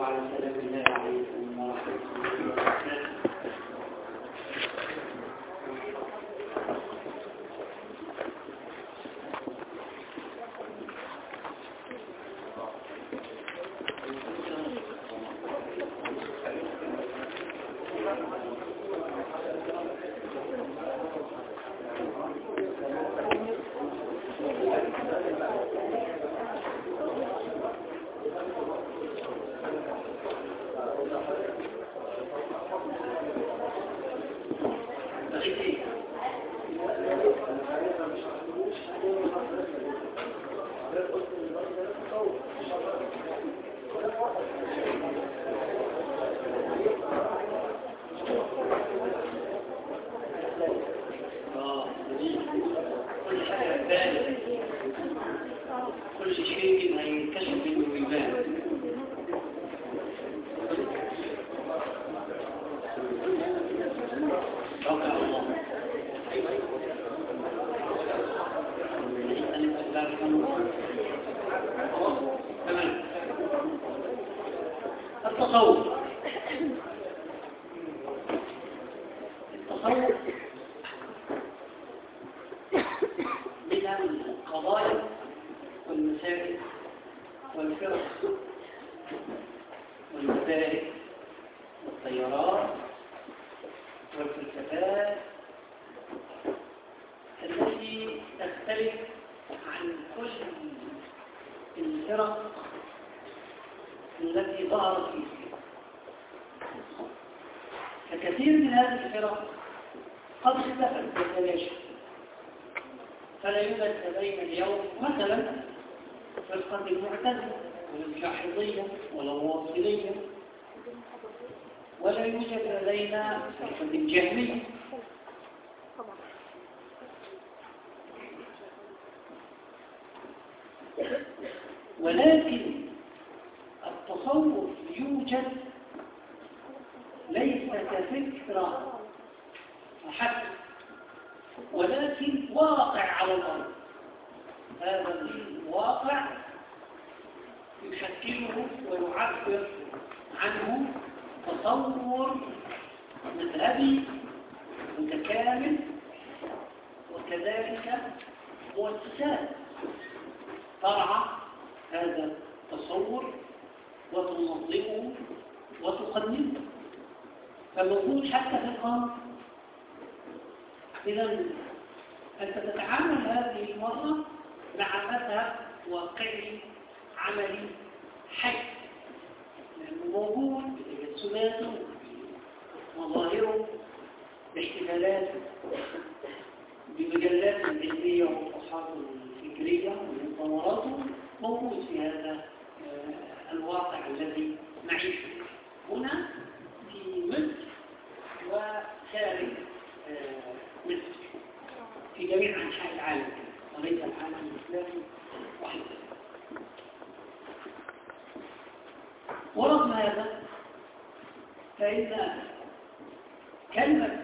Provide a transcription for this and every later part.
وعلى سلام الله عليكم ورحمة الله وبركاته آه، كل حاجة تبان كل شيء هينكشف منه ويبان توكل على الله تمام التصور التصور من القضايا والمسائل والفرق والمبادئ والطيارات والفلسفات التي تختلف عن كل الفرق التي ظهرت فيه فكثير من هذه الفرق قد اختفت وتلاشت فلا يوجد بين اليوم مثلا فرقة المعتزلة ولا الجاحظية ولا الواصلية ولا يوجد لدينا فرقة الجهمية ولكن التصوف يوجد ليس كفكرة حسب ولكن واقع على الأرض هذا الواقع يشكله ويعبر عنه تصور مذهبي متكامل وكذلك مؤسسات ترعى هذا التصور وتنظمه وتقدمه فالوجود حتى في القانون إذا أنت تتعامل هذه المرة مع مذهب واقعي عملي حي لأنه موجود بتجسماته مظاهره باحتمالاته بمجلات العلمية والصفحات الفكرية ومؤتمراته موجود في هذا آه، الواقع الذي نعيش فيه هنا في مصر وخارج آه، مصر في جميع أنحاء العالم وليس العالم الإسلامي وحده ورغم هذا فإن كلمة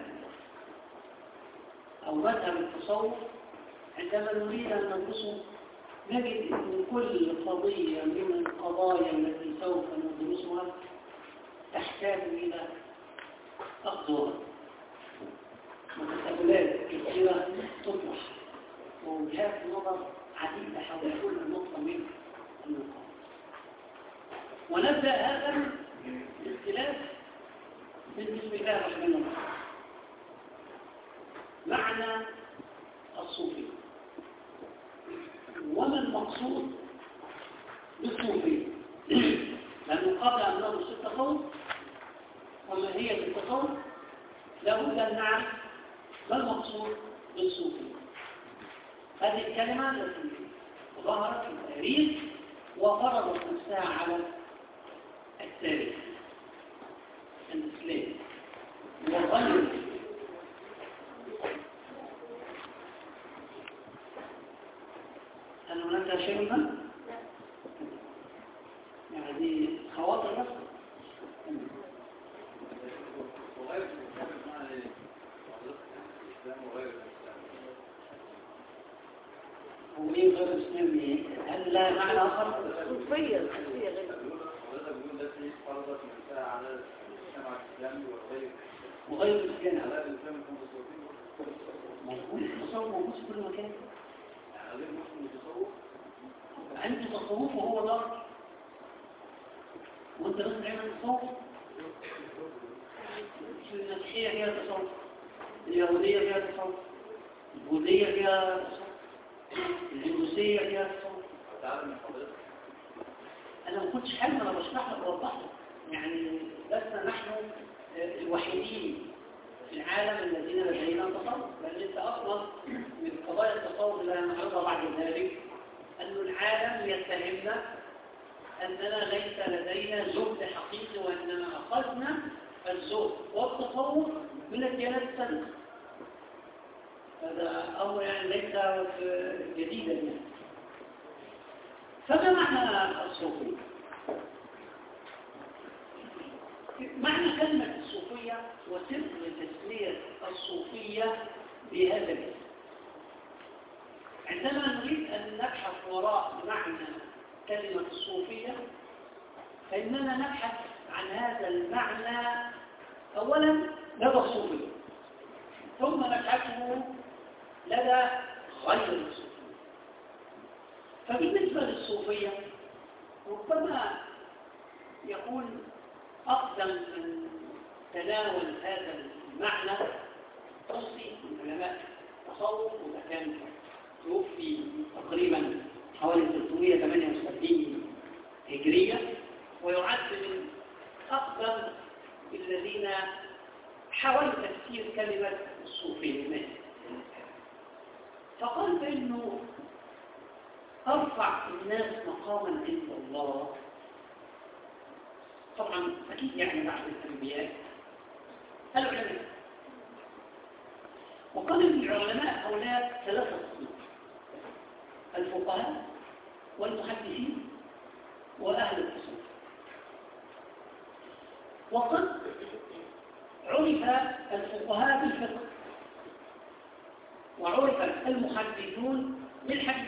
أو مذهب التصوف عندما نريد أن ندرسه نجد أن كل قضية من القضايا التي سوف ندرسها تحتاج إلى أخذ وقت وتساؤلات كثيرة تطرح ووجهات نظر عديدة حول كل نقطة من النقاط ونبدأ هذا الاختلاف من بسم الله الرحمن الرحيم معنى الصوفية وما المقصود بالصوفية لأنه قبل أن ندرس التصوف وماهية التصوف لابد أن نعرف ما المقصود بالصوفية هذه الكلمة التي ظهرت في التاريخ وفرضت نفسها على التاريخ الإسلامي وغير هل هناك شيء ما؟ يعني خواطر بس هو ايه غير الاسلامي هل لا معنى اخر صوفية صوفية غير بيقول التي فرضت نفسها على المجتمع الاسلامي وغير وغير الإسلام على الاسلام المتصوفين موجود التصوف موجود في كل مكان غير مسلم التصوف أنت تصوف وهو ضرب وأنت بس تعمل تصوف المسيحية فيها تصوف اليهودية فيها تصوف البوذية فيها تصوف الهندوسية فيها تصوف تعالى من حضرتك أنا ما كنتش حلم أنا بشرح لك ووضح لك يعني لسنا نحن آه، الوحيدين في العالم الذين لدينا تصور لأن أنت أصلا من قضايا التصور اللي هنعرضها بعد ذلك أن العالم يتهمنا أننا ليس لدينا زهد حقيقي وإنما أخذنا الزهد والتصور من الديانات السابقة هذا أمر يعني ليس آه، جديدا يعني فما معنى الصوفية؟ معنى كلمة الصوفية وسر تسمية الصوفية بهذا الاسم عندما نريد أن نبحث وراء معنى كلمة الصوفية فإننا نبحث عن هذا المعنى أولا لدى الصوفية ثم نبحثه لدى غير الصوفية فبالنسبة للصوفية ربما يكون أقدم من تناول هذا المعنى قصي من علماء التصوف وده كان توفي تقريبا حوالي 378 هجرية ويعد من أقدم الذين حاولوا تفسير كلمة الصوفية فقال بأنه أرفع الناس مقاما عند الله طبعا أكيد يعني بعد الأنبياء العلماء وقال العلماء هؤلاء ثلاثة صنوف الفقهاء والمحدثين وأهل التصوف وقد عرف الفقهاء بالفقه وعرف المحدثون بالحديث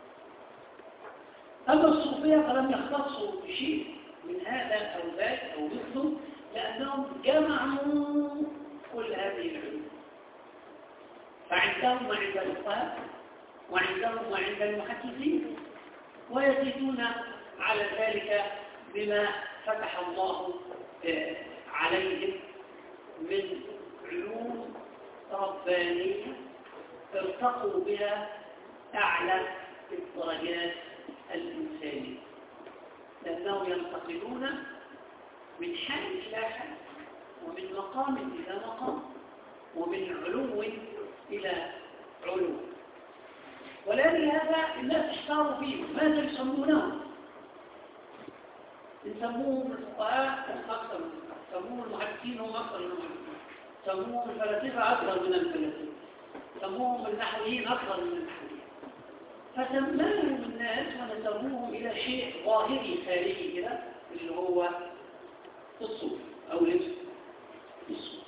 أما الصوفية فلم يختصوا بشيء من هذا أو ذاك أو مثله لأنهم جمعوا كل هذه العلوم فعندهم ما عند الفقهاء وعندهم ما عند المحدثين ويزيدون على ذلك بما فتح الله آه، عليهم من علوم ربانية ارتقوا بها أعلى الدرجات الإنسانية لأنهم ينتقلون من حال إلى حال ومن مقام إلى مقام ومن علو إلى علو ولكن هذا الناس احتاروا فيه ماذا يسمونه يسموهم الفقهاء أكثر من يسموهم المحدثين هم أكثر من المحدثين يسموهم الفلاسفة أكثر من الفلاسفة يسموهم النحويين أكثر من النحويين فسماهم الناس ونسبوهم إلى شيء ظاهري خارجي كده اللي هو الصوف أو لبس الصوف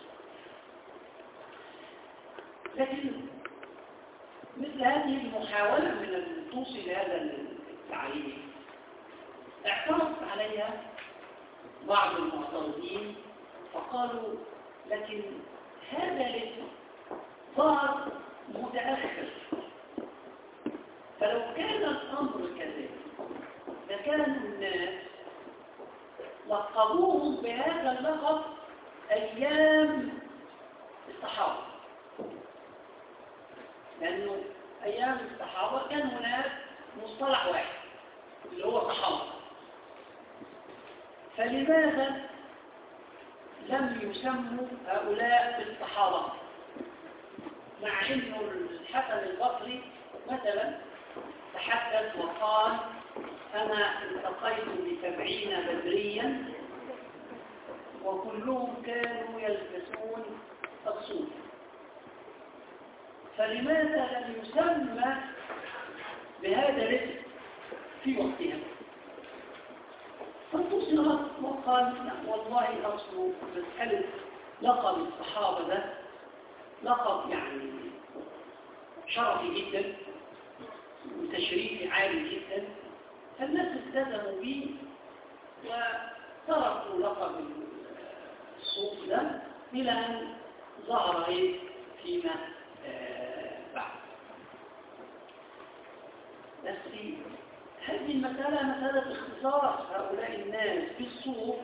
لكن مثل هذه المحاولة من أن توصل هذا التعريف اعترض عليها بعض المعترضين فقالوا لكن هذا الاسم ظهر متأخر فلو كان الأمر كذلك لكان الناس لقبوهم بهذا اللقب أيام الصحابة لأنه أيام الصحابة كان هناك مصطلح واحد اللي هو صحابة فلماذا لم يسموا هؤلاء بالصحابة مع أنه الحسن البصري مثلا تحدث وقال أنا التقيت بسبعين بدريا وكلهم كانوا يلبسون الصوف فلماذا لم يسمى بهذا الاسم في وقتها فاتصلت وقال لا والله أصل مسألة لقب الصحابة ده لقب يعني شرفي جدا وتشريفي عالي جدا فالناس التزموا به تركوا لقب الصوف ده إلى أن ظهر إيه فيما آه، بعد بس هذه المسألة مسألة اختصاص هؤلاء الناس بالصوف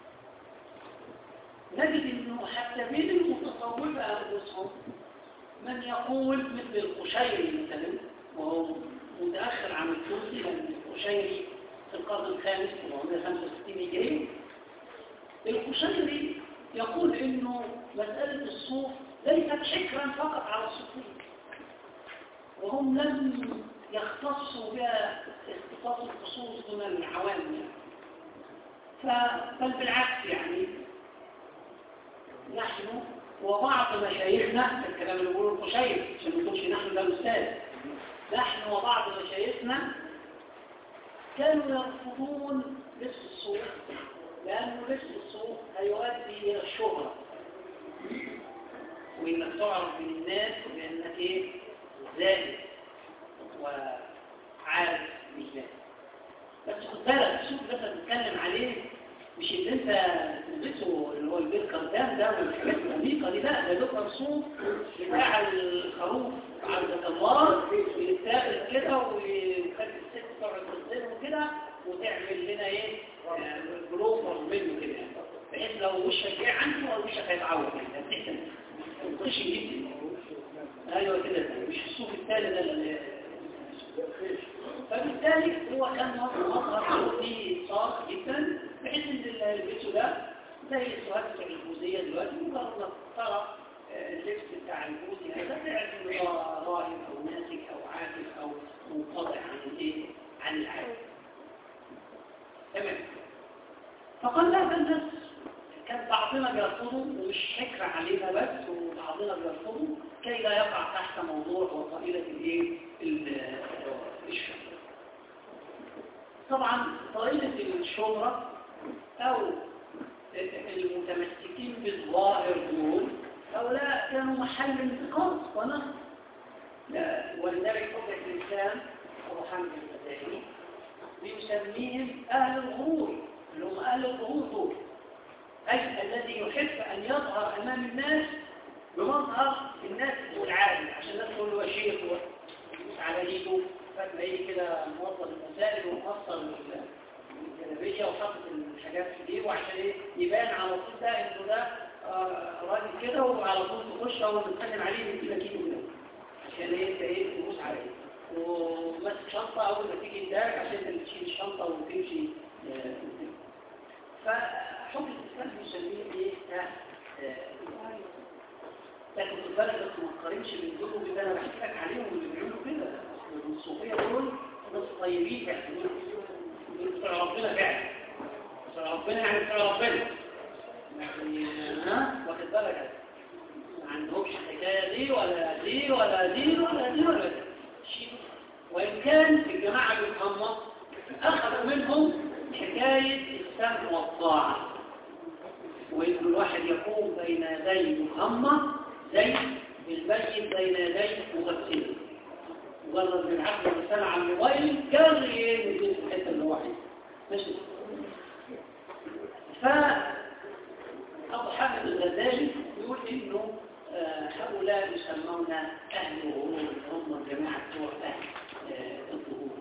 نجد أنه حتى بين المتصوفة أنفسهم من يقول مثل القشيري مثلا وهو متأخر عن التونسي لأن القشيري في القرن الخامس 465 هجري القشيري يقول انه مسألة الصوف ليست حكرا فقط على الصوفية وهم لم يختصوا بها اختصاص الخصوص دون العوام يعني. بل بالعكس يعني نحن وبعض مشايخنا الكلام اللي بيقوله القشيري عشان ما نقولش نحن ده الاستاذ نحن وبعض مشايخنا كانوا يرفضون لبس الصوف لأنه لبس الصوف هيؤدي إلى الشهرة وإنك تعرف من الناس بأنك إيه زائد وعارف بالله بس خد بالك الصوف ده انت بتتكلم عليه مش اللي انت تلبسه اللي هو البير كردان ده والحاجات العميقه دي لا ده بيبقى الصوف بتاع الخروف عزة الله اللي بتاخد كده وخلي الست تقعد تغسله كده وتعمل لنا ايه بلوفر منه كده بحيث لو وشك جاي عنده او وشك هيتعود يعني بتحسن تخش جدا ايوه كده مش الصوف التالي ده اللي فبالتالي هو كان مظهر فيه صار جدا بحيث ان اللبس ده زي السؤال بتاع الجوزيه دلوقتي مجرد ما ترى اللبس بتاع الجوزي هذا تعرف انه راهب او ناسك او عاكف او منقطع عن الايه عن العالم تمام فقال لا الناس كان بعضنا بيرفضوا ومش حكر علينا بس وبعضنا بيرفضوا كي لا يقع تحت موضوع وطائلة الايه الشهرة طبعا طائلة الشهرة او المتمسكين بالظاهر دول هؤلاء كانوا محل انتقاص ونقد ولذلك حجة الإنسان أبو حمد الفتاحي بيسميهم أهل الغرور اللي هم أهل الغرور دول أي الذي يحب أن يظهر أمام الناس بمظهر الناس والعالم عشان الناس تقول له شيخ على ايده فتلاقيه كده موظف المسائل ومقصر الجلابيه وحاطط الحاجات في ايده وعشان ايه يبان على طول ده انه ده راجل كده وعلى طول تخش اول ما تسلم عليه من كده كيلو كده عشان ايه انت ايه تبص عليه وماسك شنطه اول ما تيجي تدارك عشان انت تشيل الشنطه وتمشي فحكم الاسلام بيسميه ايه لكن خد بالك بس ما تقارنش بين دول وبين انا بحكي لك عليهم اللي بيعملوا كده الصوفيه دول ناس طيبين يعني دول بتوع ربنا فعلا بتوع ربنا يعني بتوع ربنا يعني ها واخد بالك ما عندهمش الحكايه دي ولا دي ولا دي ولا دي ولا دي شيء وان كان الجماعه بالخمه اخذوا منهم حكايه السمع والطاعه وإن الواحد يقوم بين يدي مخمة زي الميت بين يدي مغسله مجرد من عقل الرسالة على الموبايل كان ينزل في الحتة اللي هو عايزها ماشي فأبو حامد الغزالي يقول إنه هؤلاء يسمون أهل الغرور هم الجماعة بتوع أهل الظهور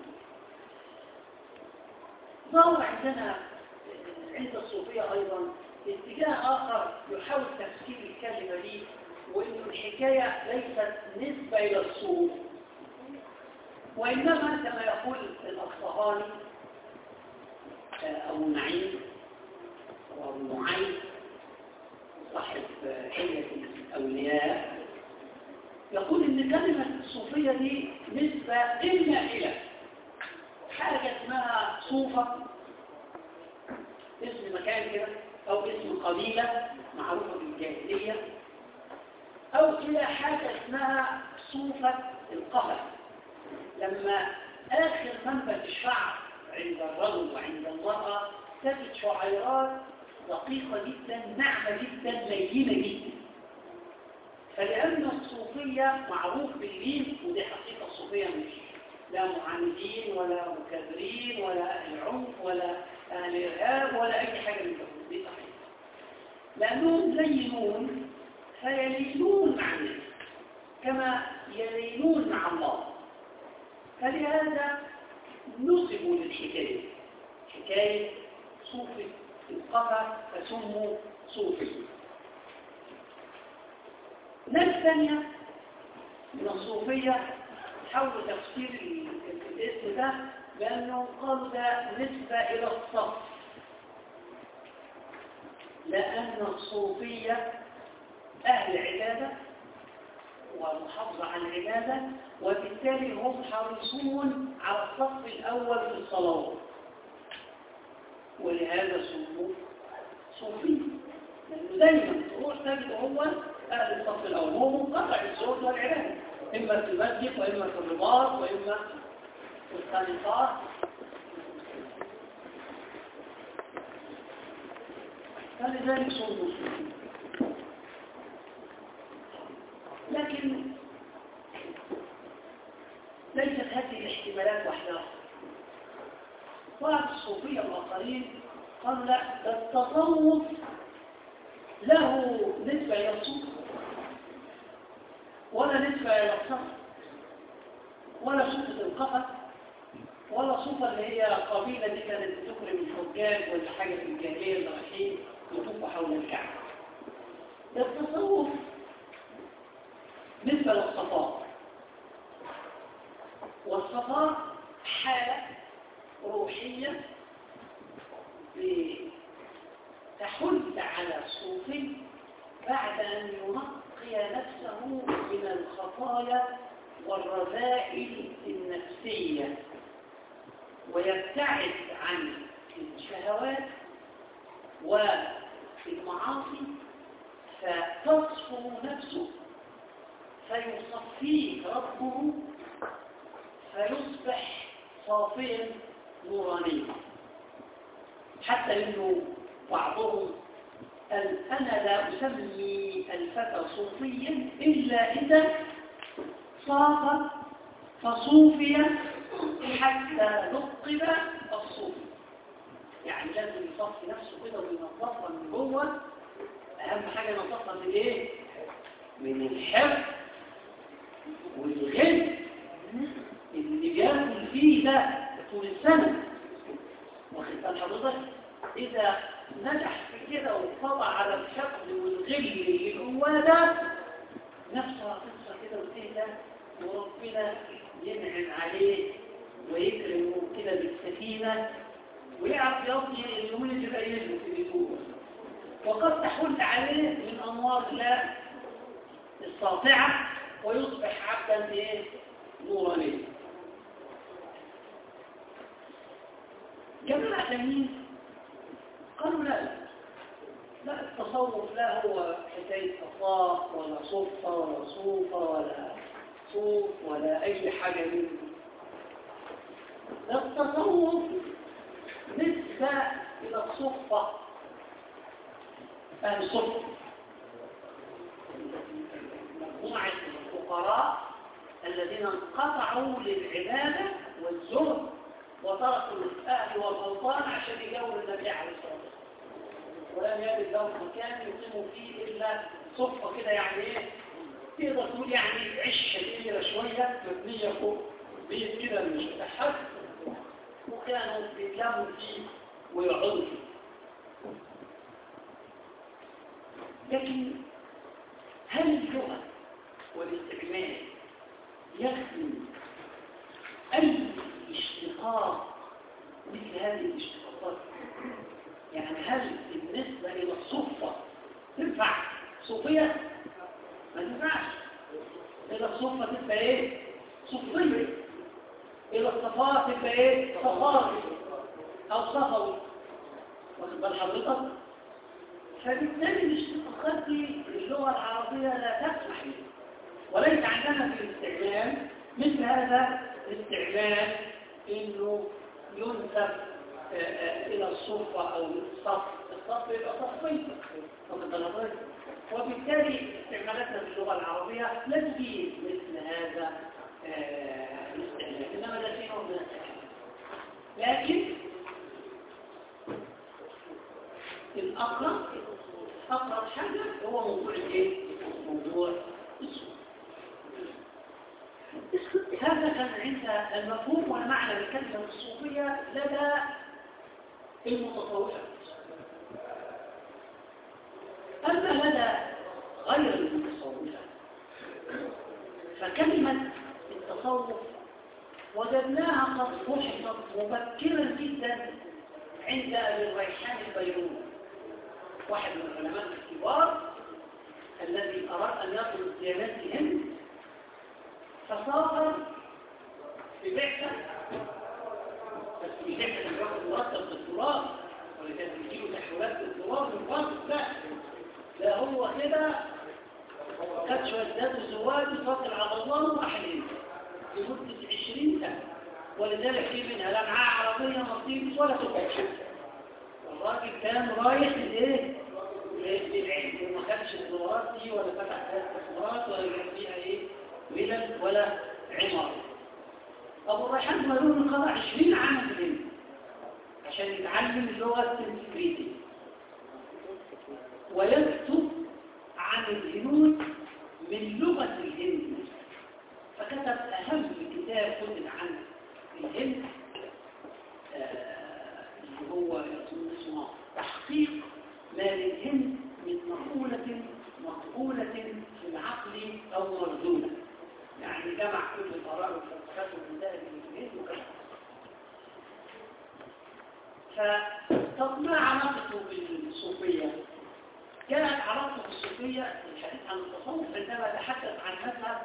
ظهر عندنا عند الصوفية أيضا اتجاه آخر يحاول تفسير الكلمة دي وإن الحكاية ليست نسبة إلى الصوف وإنما كما يقول الأصفهاني أبو نعيم وأبو نعيم صاحب حلية الأولياء يقول إن كلمة الصوفية دي نسبة إما إلى حاجة اسمها صوفة اسم مكان كده أو اسم قبيلة معروفة بالجاهلية أو إلى حاجة اسمها صوفة القفا لما آخر منبت الشعر عند الرجل وعند المرأة تجد شعيرات دقيقة جدا ناعمة جدا لينة جدا فلأن الصوفية معروف باللين ودي حقيقة الصوفية مش لا معاندين ولا مكابرين ولا أهل عنف ولا أهل إرهاب ولا أي حاجة من دول دي صحيح لأنهم زينون فيلينون مع الناس كما يلينون مع الله فلهذا نسبوا للحكاية حكاية صوفي القطع فسموا صوفي ناس ثانية من الصوفية حاولوا تفسير الاسم ده بأنه قالوا ده نسبة إلى الصف لأن الصوفية أهل عبادة ومحافظة على العبادة وبالتالي هم حريصون على الصف الأول في الصلاة ولهذا سموه صوفي لأنه دايما تروح تجد هو أهل الصف الأول هو منقطع الزوج والعبادة إما في المسجد وإما في الرباط وإما في الخليفات فلذلك صوم مسلمين لكن ليست هذه الاحتمالات وحدها بعض الصوفية الآخرين قال لا ده التصوف له نسبة إلى الصوف ولا نسبة إلى الصف ولا صوفة القفا ولا صوفة اللي هي قبيلة دي كانت بتكرم الحجاج ولا حاجة في الجاهلية اللي رايحين يطوفوا حول الكعبة ده التصوف نسبة للصفاء والصفاء حالة روحية تحل على الصوفي بعد أن ينقي نفسه من الخطايا والرذائل النفسية ويبتعد عن الشهوات والمعاصي فتصفو نفسه فيصفيه ربه فيصبح صافيا نورانيا حتى انه بعضهم قال انا لا اسمي الفتى صوفيا الا اذا صاف فصوفي حتى لقب الصوفي يعني لازم يصفي نفسه كده وينظفها من جوه اهم حاجه ينظفها من ايه من الحفظ والغل اللي بياكل فيه ده طول السنة واخد بال حضرتك إذا نجح في كده وطلع على الحقد والغل اللي جواه ده نفسها قصة كده وتهدى وربنا ينعم عليه ويكرمه كده بالسكينة ويعرف يقضي اليومين اللي بقى في بيته وقد تحل عليه من أنوار الله الساطعة ويصبح عبدا ايه نورانيا جماعة تانيين قالوا لا لا التصوف لا هو حكاية صفاء ولا صفة ولا صوفة ولا صوف ولا أي حاجة منه ده التصوف نسبة إلى الصفة أهل الصفة مجموعة الفقراء الذين انقطعوا للعبادة والزهد وتركوا الأهل والأوطان عشان يجاوروا النبي عليه الصلاة والسلام ولم يجد لهم مكان يقيموا فيه إلا صفة كده يعني إيه تقدر تقول يعني عشة كبيرة شوية مبنية فوق بيت كده مش متحف وكانوا بيتلموا فيه ويقعدوا فيه لكن هل اللغة والاستعمال يخدم أي اشتقاق مثل هذه الاشتقاقات يعني هل بالنسبة إلى الصفة تنفع صوفية؟ ما تنفعش إلى الصفة تبقى إيه؟ صفية إلى الصفاء تبقى إيه؟ صفاوي أو صفوي واخد بال حضرتك؟ فبالتالي الاشتقاقات دي اللغة العربية لا تسمح به وليس عندنا في الاستعمال مثل هذا الاستعمال انه ينسب الى الصفة او الصف الصف يبقى صفين وبالتالي استعمالاتنا في اللغة العربية لا تفيد مثل هذا الاستعمال انما ده شيء هذا كان عند المفهوم والمعنى بالكلمة الصوفية لدى المتصوفة أما لدى غير المتصوفة فكلمة التصوف وجدناها قد بحثت مبكرا جدا عند أبي الريحان البيروني واحد من العلماء الكبار الذي أراد أن يطلب ديانات الهند فسافر ببعثة بس مش بعثة كان بياخد مرتب بالدولار ولا كان بيجيله تحويلات بالدولار من مصر لا لا هو كده خد شوية ذات الزواج وفضل على الله وراح الهند لمدة 20 سنة ولذلك في منها لا معاه عربية مرسيدس ولا تبقى الراجل كان رايح لايه؟ للعلم وما خدش الدورات دي ولا فتح ثلاث استثمارات ولا جاب فيها ايه؟ ملل ولا عمارة أبو الريحان مالون قضى 20 عام في الهند عشان يتعلم اللغة السنسكريتية ويكتب عن الهنود من لغة الهند فكتب أهم كتاب كتب عن الهند اللي هو يظن اسمه تحقيق ما للهند من مقولة مقولة في العقل أو مردودة يعني جمع كل الآراء والفلسفات والمذاهب من الهند وكذا فطب ما علاقته بالصوفية؟ كانت علاقته بالصوفية الحديث عن التصوف عندما تحدث عن مذهب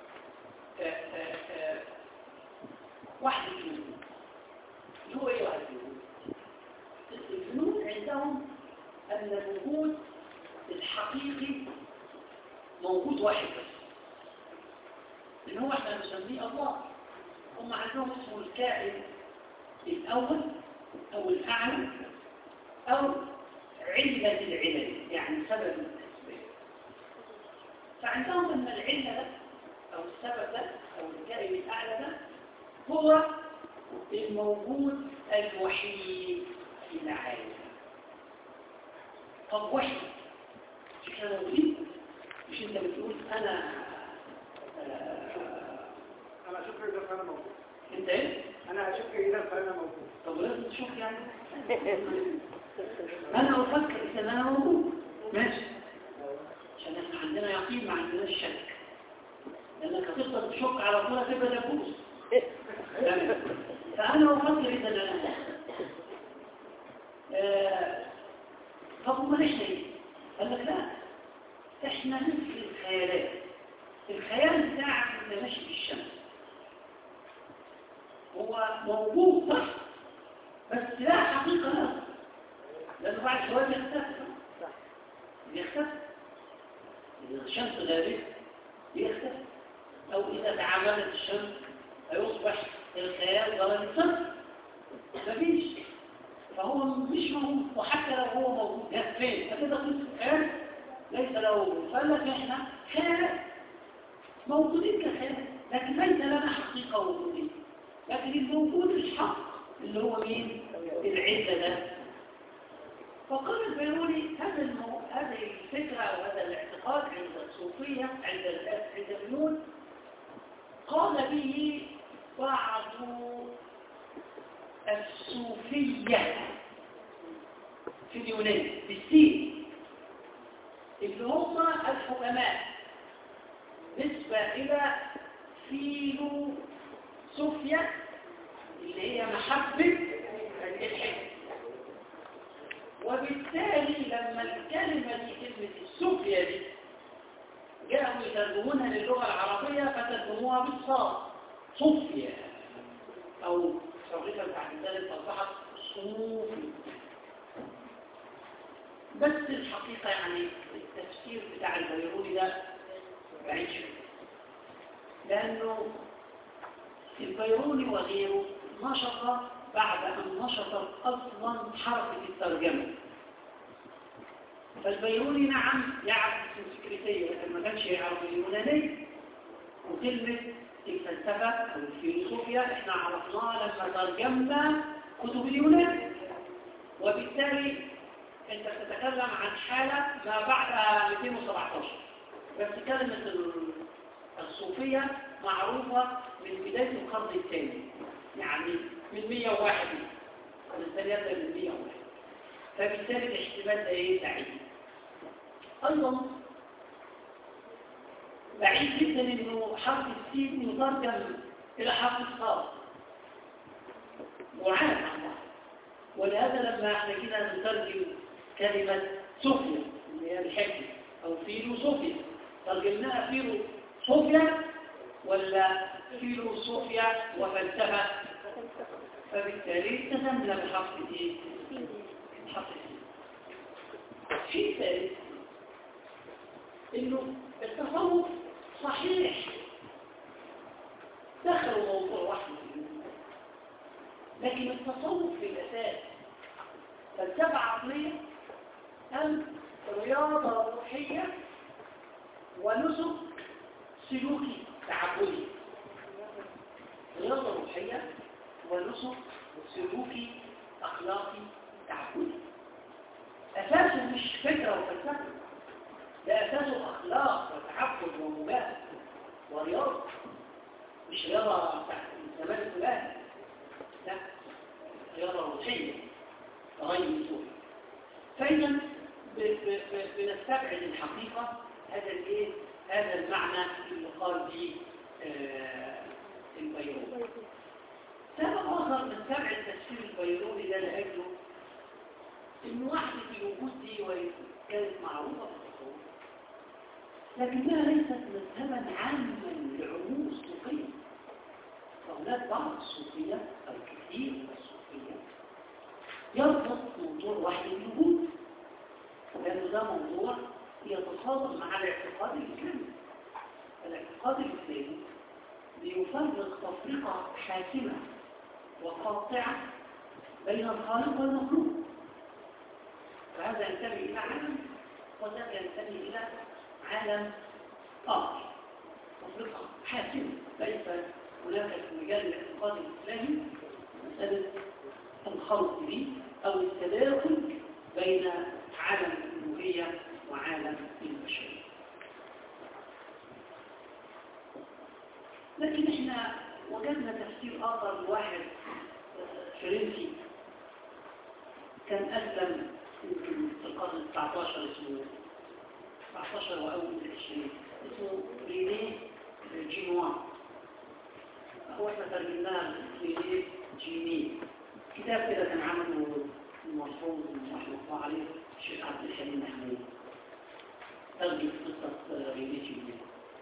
واحد الجنود اللي هو ايه واحد الجنود الجنود عندهم ان الوجود الحقيقي موجود واحد بس اللي هو احنا بنسميه الله هم عندهم اسمه الكائن الاول او الاعلى او علة العلل يعني سبب الاسباب فعندهم ان العلة ده او السبب ده او الكائن الاعلى ده هو الموجود الوحيد في العالم طب وحيد مش احنا موجودين مش انت بتقول انا انا اشك اذا كان موجود انت ايه انا اشك اذا كان موجود طب لازم تشوف يعني انا افكر اذا انا موجود ماشي عشان احنا عندنا يقين ما عندناش شك لانك هتفضل تشك على طول تبقى دبوس فانا افكر اذا انا آه، طب امال احنا ايه قال لك لا احنا مثل الخيالات الخيال بتاعك انت ماشي في الشمس هو موجود صح بس لا حقيقة له لأنه بعد شوية يختفي يختفي إذا الشمس غابت يختفي أو إذا تعاملت الشمس هيصبح الخيال ضرب الصفر مفيش فهو مش موجود وحتى لو هو موجود ده فين فكده قصة خيال ليس له فقال احنا خيال موجودين كخيال لكن ليس لنا حقيقة وجودية لكن الموجود الحق اللي هو مين العزة ده فقال البيروني هذا المو... هذه الفكرة أو هذا الاعتقاد عند الصوفية عند ال... عند الجنود قال به بعض الصوفية في اليونان بالسين اللي هم الحكماء نسبة إلى فيلو صوفيا اللي هي محبة الحكم وبالتالي لما الكلمة دي كلمة الصوفيا دي جاءوا يترجمونها للغة العربية فترجموها بالصاد صوفيا أو صريفة بعد ذلك أصبحت صوفي بس الحقيقة يعني التفسير بتاع البيروني ده بعيد شوية لأنه البيروني وغيره نشط بعد أن نشطت أصلا حركة الترجمة فالبيروني نعم يعرف السنسكريتية لكن ما كانش يعرف اليوناني وكلمة الفلسفة أو الفيلسوفيا احنا عرفناها لما ترجمنا كتب اليونان وبالتالي انت تتكلم عن حالة ما بعد 217 بس كلمة الصوفية معروفة من بداية القرن الثاني يعني من 101 الإنسان يبدأ من 101 فبالتالي الاحتمال ده ايه بعيد أيضا بعيد جدا انه حرف السين يترجم الى حرف الصاد وعاد عن بعض ولهذا لما احنا كده نترجم كلمة صوفيا اللي هي الحكمة او فيلو صوفيا ترجمناها فيلو صوفيا ولا فيلو صوفيا وفلسفة فبالتالي التزمنا بحرف ايه؟ حرف السين في ثالث انه التصوف صحيح دخلوا موضوع واحد لكن التصوف في الأساس فلسفة عقلية أم رياضة روحية ونسك سلوكي تعبدي رياضة روحية ونسك سلوكي أخلاقي تعبدي أساسه مش فكرة وفلسفة ده أساسه أخلاق وتعبد ومبادئ ورياضة مش رياضة تحت الزمان الفلاني لا رياضة روحية غير مسؤول فإذا بنستبعد الحقيقة هذا الايه هذا المعنى اللي قال به آه البيروني سبب آخر نستبعد تفسير البيروني ده لأجله إن وحدة الوجود دي كانت معروفة في التصور لكنها ليست مذهبا عاما لعموم الصوفية فهناك بعض الصوفية أو كثير من الصوفية يربط موضوع وحدة الوجود لأنه ده موضوع يتصادم مع الاعتقاد الإسلامي الاعتقاد الإسلامي بيفرق تفرقة حاسمة وقاطعة بين الخالق والمخلوق فهذا ينتمي إلى عالم وذاك ينتمي إلى عالم آخر تفرقة حاسمة ليس هناك في مجال الاعتقاد الإسلامي مسألة الخلط به أو التداخل بين عالم الألوهية وعالم البشرية لكن احنا وجدنا تفسير آخر لواحد فرنسي كان أسلم يمكن في القرن ال 19 اسمه 19 وأول العشرين اسمه رينيه جينوا هو احنا ترجمناه رينيه جيني كتاب كده كان عمله المرحوم رحمه الله عليه الشيخ عبد الحليم محمود ترجم قصة رينيه جيني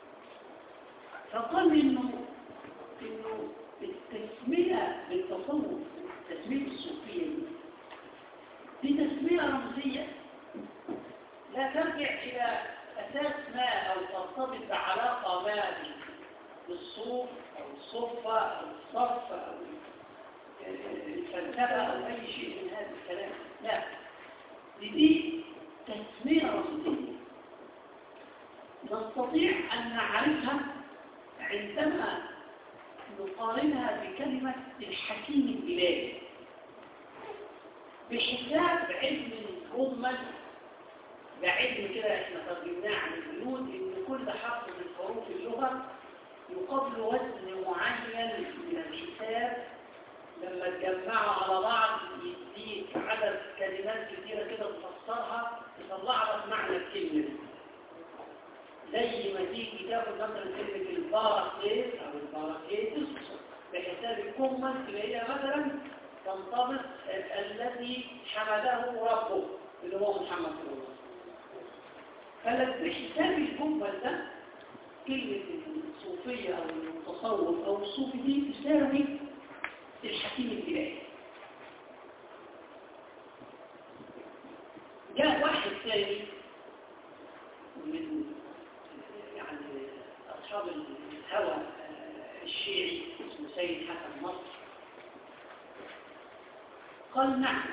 فقال انه انه التسمية بالتصوف تسمية الصوفية دي دي تسمية رمزية لا ترجع إلى أساس ما أو ترتبط بعلاقة ما بالصوف أو الصفة أو الصف أو الفلسفة أو أي شيء من هذا الكلام لا دي, دي تسمية رمزية نستطيع أن نعرفها عندما نقارنها بكلمة الحكيم الإلهي بحساب علم الجمل ده علم كده احنا ترجمناه عن الجنود ان كل حرف من حروف اللغة يقابل وزن معين من الحساب لما تجمعه على بعض يديك عدد كلمات كثيرة كده تفسرها تطلع لك معنى الكلمة زي ما في كتاب مثلا كلمة الباركيت أو الباركيتس بحساب الكمل تلاقيها مثلا تنطبق الذي حمده ربه اللي هو محمد صلى الله عليه وسلم فبحساب الجمل ده كلمة الصوفية أو التصوف أو الصوفي دي تساوي الحكيم الإلهي جاء واحد ثاني من يعني أصحاب الهوى الشيعي اسمه سيد حسن مصر قال نعم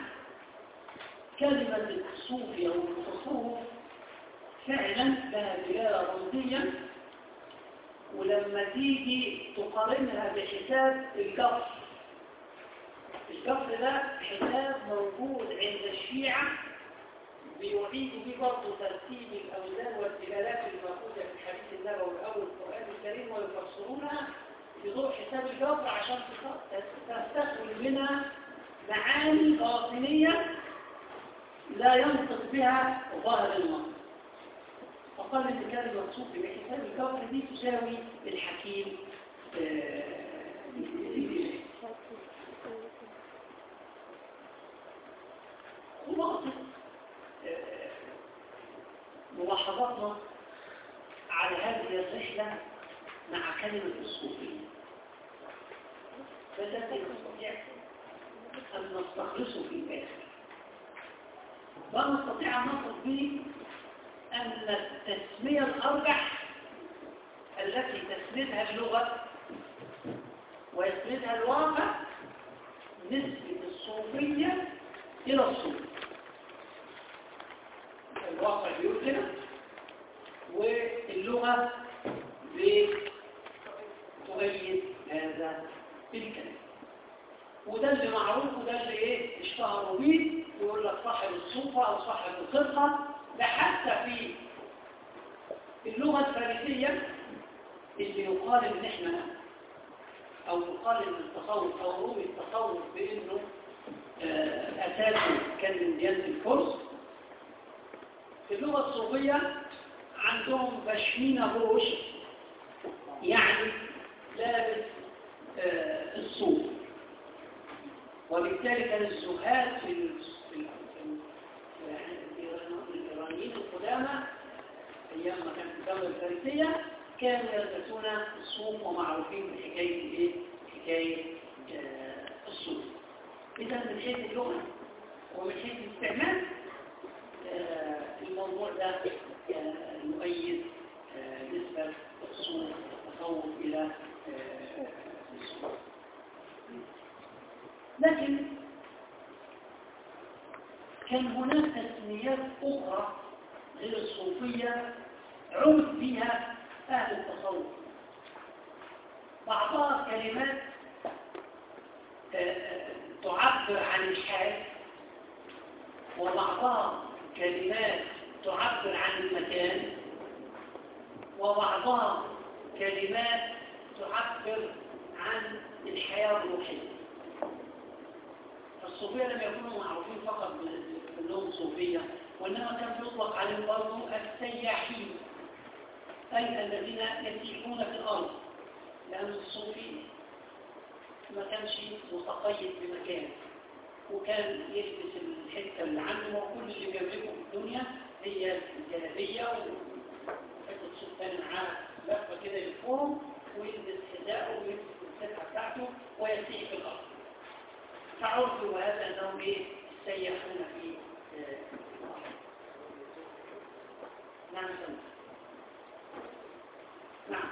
كلمة الصوفي أو التصوف فعلا لها دلالة رمزية ولما تيجي تقارنها بحساب الجفر الجفر ده حساب موجود عند الشيعة بيعيد بيه برضه ترتيب الأوزان والدلالات الموجودة في الحديث النبوي أو القرآن الكريم ويفسرونها في ضوء حساب الجبر عشان تستخرج منها معاني باطنية لا ينطق بها ظاهر النص فقال ان كان المقصود بحساب الجبر دي تساوي الحكيم آه، خلاصة آه، ملاحظاتنا على هذه الرحلة مع كلمة الصوفية فالذي نستطيع أن نستخلصه في الآخر ونستطيع أن نصل به أن التسمية الأرجح التي تسندها اللغة ويسندها الواقع نسبة الصوفية إلى الصوف الواقع بيقول كده واللغة بتؤيد هذا الكلام وده اللي معروف وده اللي ايه اشتهروا بيه يقول لك صاحب الصوفة او صاحب الخرقة ده حتى في اللغة الفارسية اللي يقال ان احنا او يقال ان التصوف او رومي التصوف بانه آه، اساسه كان من ديانة الفرس في اللغة الصوفية عندهم بشمينة بوش يعني لابس آه، الصوف وبالتالي كان الزهاد في ال- في ال- في ال- الإيرانيين القدامى أيام ما كانت الدولة الفارسية كانوا يلبسون الصوف ومعروفين بحكاية الإيه؟ حكاية آه، الصوف إذا من حيث اللغة ومن حيث الاستعمال آه، الموضوع ده آه، يؤيد آه، نسبة الصوف التصوف إلى آه، الصوف لكن كان هناك تسميات أخرى غير الصوفية عرف فيها أهل التصوف بعضها كلمات آه، آه، تعبر عن الحال وبعضها كلمات تعبر عن المكان وبعضها كلمات تعبر عن الحياة الروحية الصوفية لم يكونوا معروفين فقط بأنهم صوفية وإنما كان يطلق عليهم برضه السياحين أي الذين يسيحون في الأرض لأن الصوفي ما كانش متقيد بمكان وكان يلبس الحتة اللي عنده وكل اللي بيملكه في الدنيا هي الجلابية وحتة صوف تاني معاه لفة كده يلفهم ويلبس حذاءه ويلبس السلحة بتاعته ويسيح في الأرض فعرفوا هذا أنهم إيه سيحون في آه، نعم سمع نعم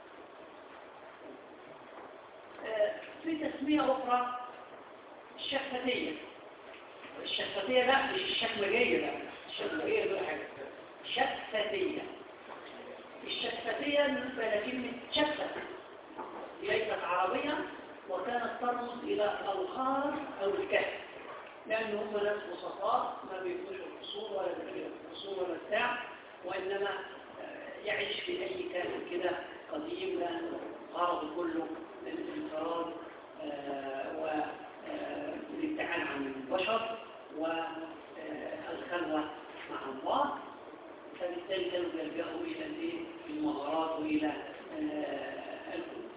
آه، في تسمية أخرى الشفتية الشفتية لا مش الشكمجية لا الشكمجية دول حاجة شفتية الشفتية بالنسبة لكلمة شفة ليست عربية وكانت ترمز إلى الخار أو الكهف لأن هم ناس بسطاء ما بيبقوش القصور ولا بيبقوا القصور ولا بتاع وإنما آه، يعيش في أي كائن كده قديم لأن غرضه كله الانفراد آه، والابتعاد عن البشر والخلوة مع الله فبالتالي كانوا بيلجأوا إلى الإيه؟ المغارات وإلى آه، الكتب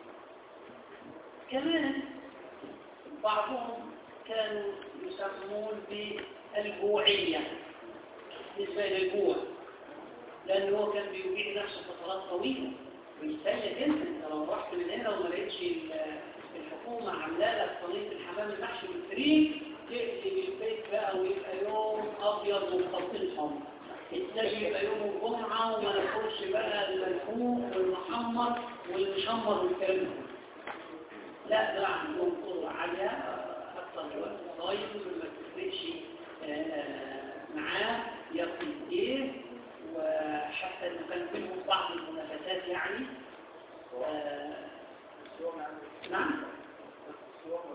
كمان بعضهم كانوا يسمون بالجوعية بالنسبة للجوع لأنه هو كان بيبيع نفسه فترات طويلة ويستهلك انت انت لو رحت من هنا وما لقيتش ال- الحكومة عاملة لك صينية الحمام المحشي بالفريق تقلب البيت بقى ويبقى يوم أبيض ومخطط حمر الثاني يبقى يوم الجمعة وما ناكلش بقى الملحوم والمحمر والمشمر والكلام ده لا ده عندهم قدرة عالية آه، أكثر الوقت صايم ما تفرقش آه، معاه ياكل ايه وحتى انه كان بينهم بعض المنافسات يعني آه، نعم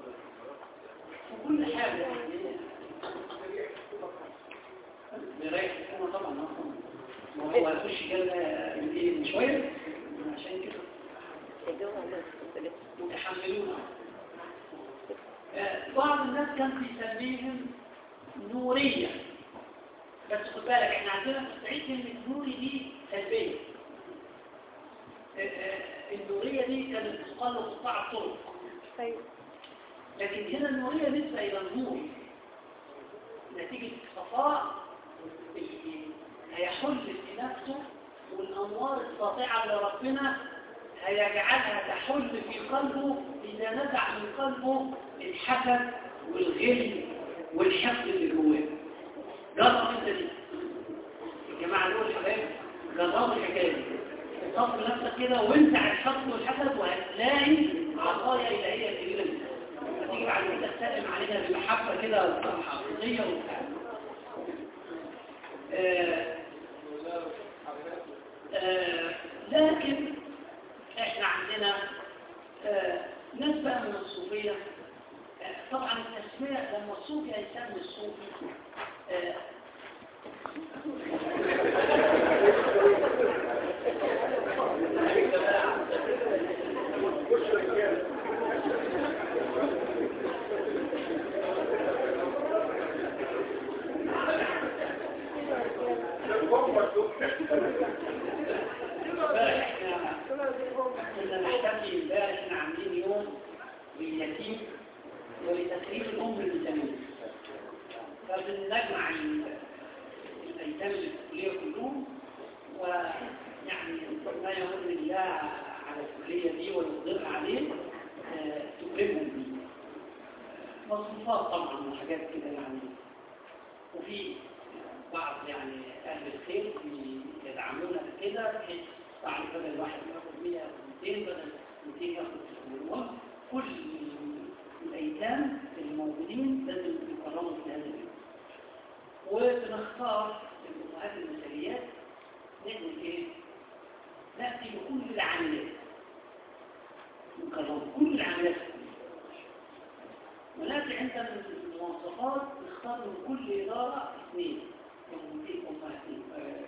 وكل حاجة يعني بيريح هم طبعا هم ما هو هيخش جنة من ايه من شوية عشان كده متحملون آه، بعض الناس كان بيسميهم نورية بس خد بالك احنا عندنا في الصعيد كلمة نوري دي سلبية آه، آه، النورية دي كانت تقال قطاع الطرق أيوة لكن هنا النورية نسبة إلى النور نتيجة صفاء اللي هيحل في نفسه والأنوار الساطعة اللي ربنا هيجعلها تحل في قلبه إذا نزع من قلبه الحسد والغل والحقد اللي جواه جرب انت دي الجماعة دول الحبايب جربوا الحكاية دي صف نفسك كده وانزع الحقد والحسد وهتلاقي عطايا إلهية كبيرة جدا هتيجي بعد كده تسلم علينا بمحبة كده حقيقية وبتاع آه، آه، لكن احنا عندنا آه، ناس بقى من الصوفية آه، طبعا التسمية لما الصوفي هيسمي الصوفي آه، امبارح احنا كنا نحتفي امبارح احنا عاملين يوم لليتيم ولتكريم الام الميزانيه فبنجمع ال- الايتام اللي في الكليه كلهم ويعني ما يمر الله على الكليه دي ويقدر عليه آه، تكرمهم بيه مصروفات طبعا وحاجات كده يعني وفي بعض يعني أهل الخير يدعمونا كده بحيث بعد بدل الواحد ياخد 100 أو 200 بدل 200 ياخد 600 كل الأيتام الموجودين لازم يكرموا في هذا اليوم وبنختار الأمهات المثاليات نعمل إيه؟ نأتي بكل العمليات نكرم كل العمليات ونأتي عند المواصفات نختار من كل إدارة اثنين أمتين أمهاتين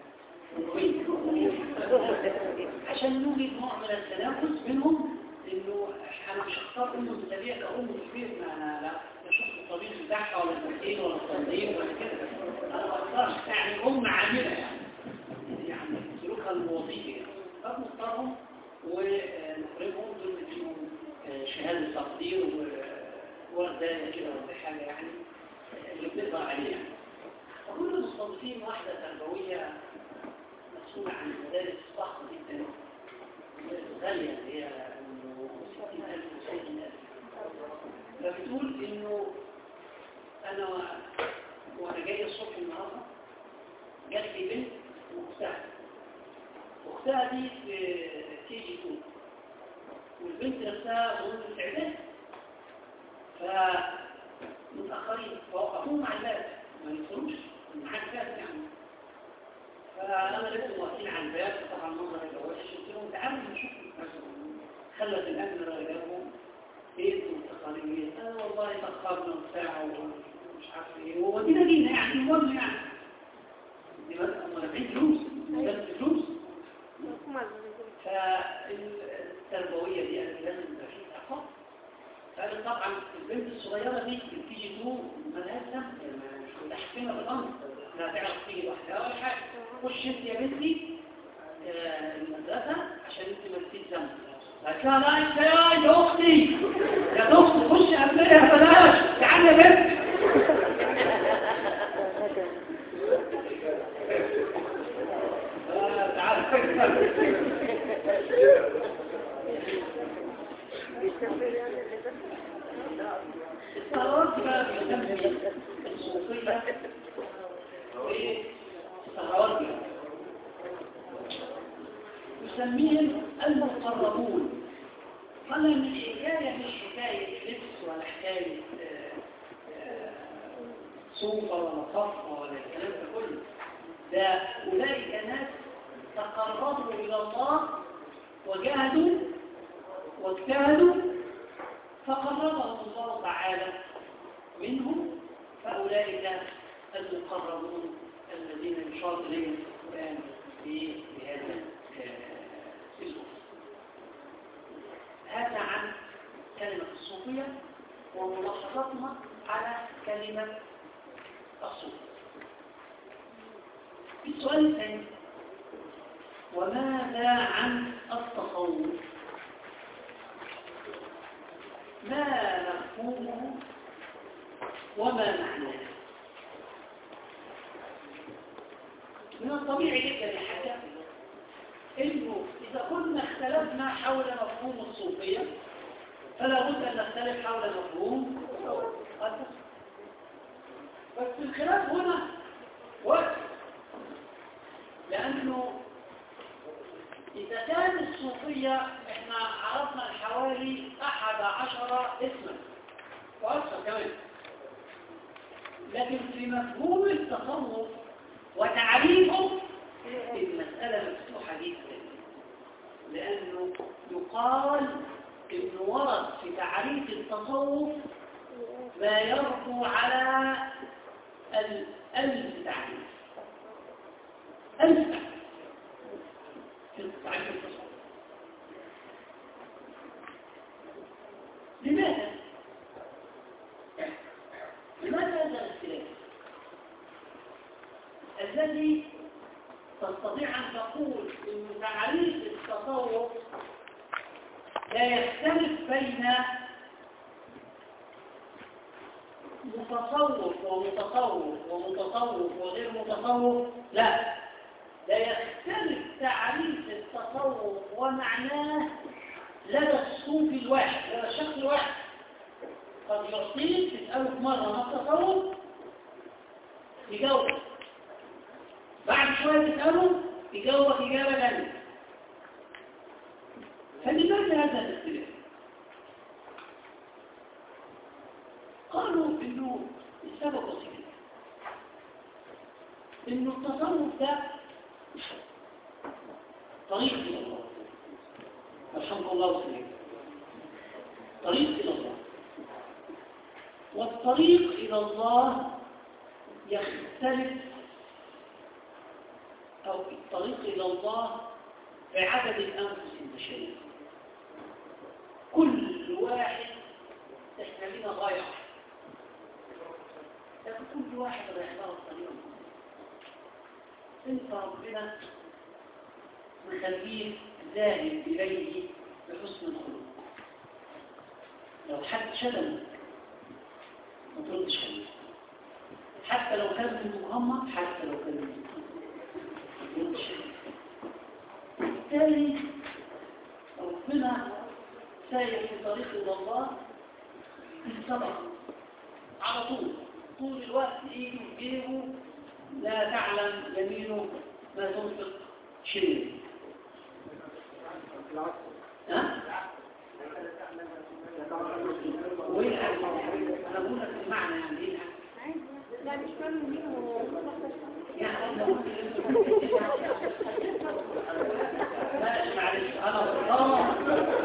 عشان نوجد نوع من التنافس بينهم انه انا مش هختار ام مثاليه كأم في البيت ما انا لا بشوف الطبيب بتاعها ولا المسكين ولا الصنديق ولا كده انا بختار يعني ام عامله يعني يعني سلوكها الوظيفي يعني فبنختارهم ونكرمهم دول نديهم آه، شهاده تقدير ووردانه كده ولا حاجه يعني آه، اللي بنقدر عليه يعني وكل المستضيفين واحده تربويه مسؤولة عن المدارس ضخمة جدا غالية هي إنه 60000 و70000 فبتقول إنه أنا وأنا جاي الصبح النهاردة جات لي بنت وأختها أختها دي في كي جي 2 والبنت نفسها ظروف الإعداد فمتأخرين فوقفوهم على الباب ما يدخلوش معاك باب يعني فأنا لسه واقفين على الباب طبعا المنظر هيبقى وحش قلت لهم تعالوا نشوف خلت الأمن جابهم بيت والتقارير أنا والله تأخرنا وبتاع ومش عارف إيه وودينا لينا يعني المهم يعني دي بس أما دافعين فلوس بس فلوس فالتربوية دي أنا لازم يبقى فيه عقاب فقال طبعا البنت الصغيرة دي بتيجي تو ملهاش ذنب يعني مش متحكمة بالأمر لا تعرف تيجي لوحدها ولا حاجة خش انت يا بنتي آه، المدرسة عشان انت مالكيش ذنب قالت لها لا انت يا يا اختي يا اختي خش قبلها بلاش تعالي يا بنت آه، تعالي الثروات بقى بتسمي الصوفية والثروات بقى يسميهم المقربون قال ان الحكاية مش حكاية لبس ولا حكاية آه، آه، صوفة ولا صفة ولا الكلام ده كله ده أولئك ناس تقربوا إلى الله وجاهدوا واجتهدوا فقربهم الله تعالى منهم فأولئك المقربون الذين يشار إليهم في القرآن في هذا الأسلوب هذا عن كلمة الصوفية وملاحظتنا على كلمة الصوفية السؤال الثاني وماذا عن التصوف ما مفهومه وما معناه من الطبيعي جدا الحاجة انه اذا كنا اختلفنا حول مفهوم الصوفية فلا بد ان نختلف حول مفهوم التصوف بس الخلاف هنا وقت لانه إذا كان الصوفية إحنا عرفنا حوالي أحد عشر اسما وأكثر كمان لكن في مفهوم التصوف وتعريفه المسألة مفتوحة جدا لأنه يقال إنه ورد في تعريف التصوف ما يرجو على الألف تعريف ألف تعريف في تعريف التصوف لماذا؟ لماذا هذا الاختلاف؟ الذي تستطيع أن تقول أن تعريف التصوف لا يختلف بين متصوف ومتصوف ومتصوف وغير متصوف لا لا يختلف تعريف التصوف ومعناه لدى الصوفي الواحد لدى الشخص الواحد قد يعطيك تسأله في مرة ما التصوف يجاوب بعد شوية تسأله يجاوب إجابة ثانية فلماذا هذا الاختلاف؟ قالوا انه السبب بسيط انه التصوف ده طريق الى الله رحمه الله وسلم طريق الى الله والطريق الى الله يختلف او الطريق الى الله بعدد الانفس البشريه كل واحد احنا لنا غايه لكن كل واحد رايح له الطريق انت ربنا مخليه ذاهب اليه بحسن الخلق لو حد شتم ما تردش عليه حتى لو كان في مغمض حتى لو كان في ما تردش بالتالي ربنا ساير في طريق الى الله بالسبق على طول طول الوقت ايده في جيبه لا تعلم يمينه ما تنفق شيء ها؟ وايه انا بقول لك المعنى يعني ايه لا مش فاهم مين هو يعني لو ماشي معلش انا غلطان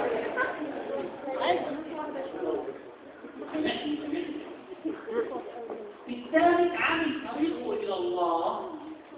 عايز نص واحدة شوية سامحني سامحني الثالث عن طريقه إلى الله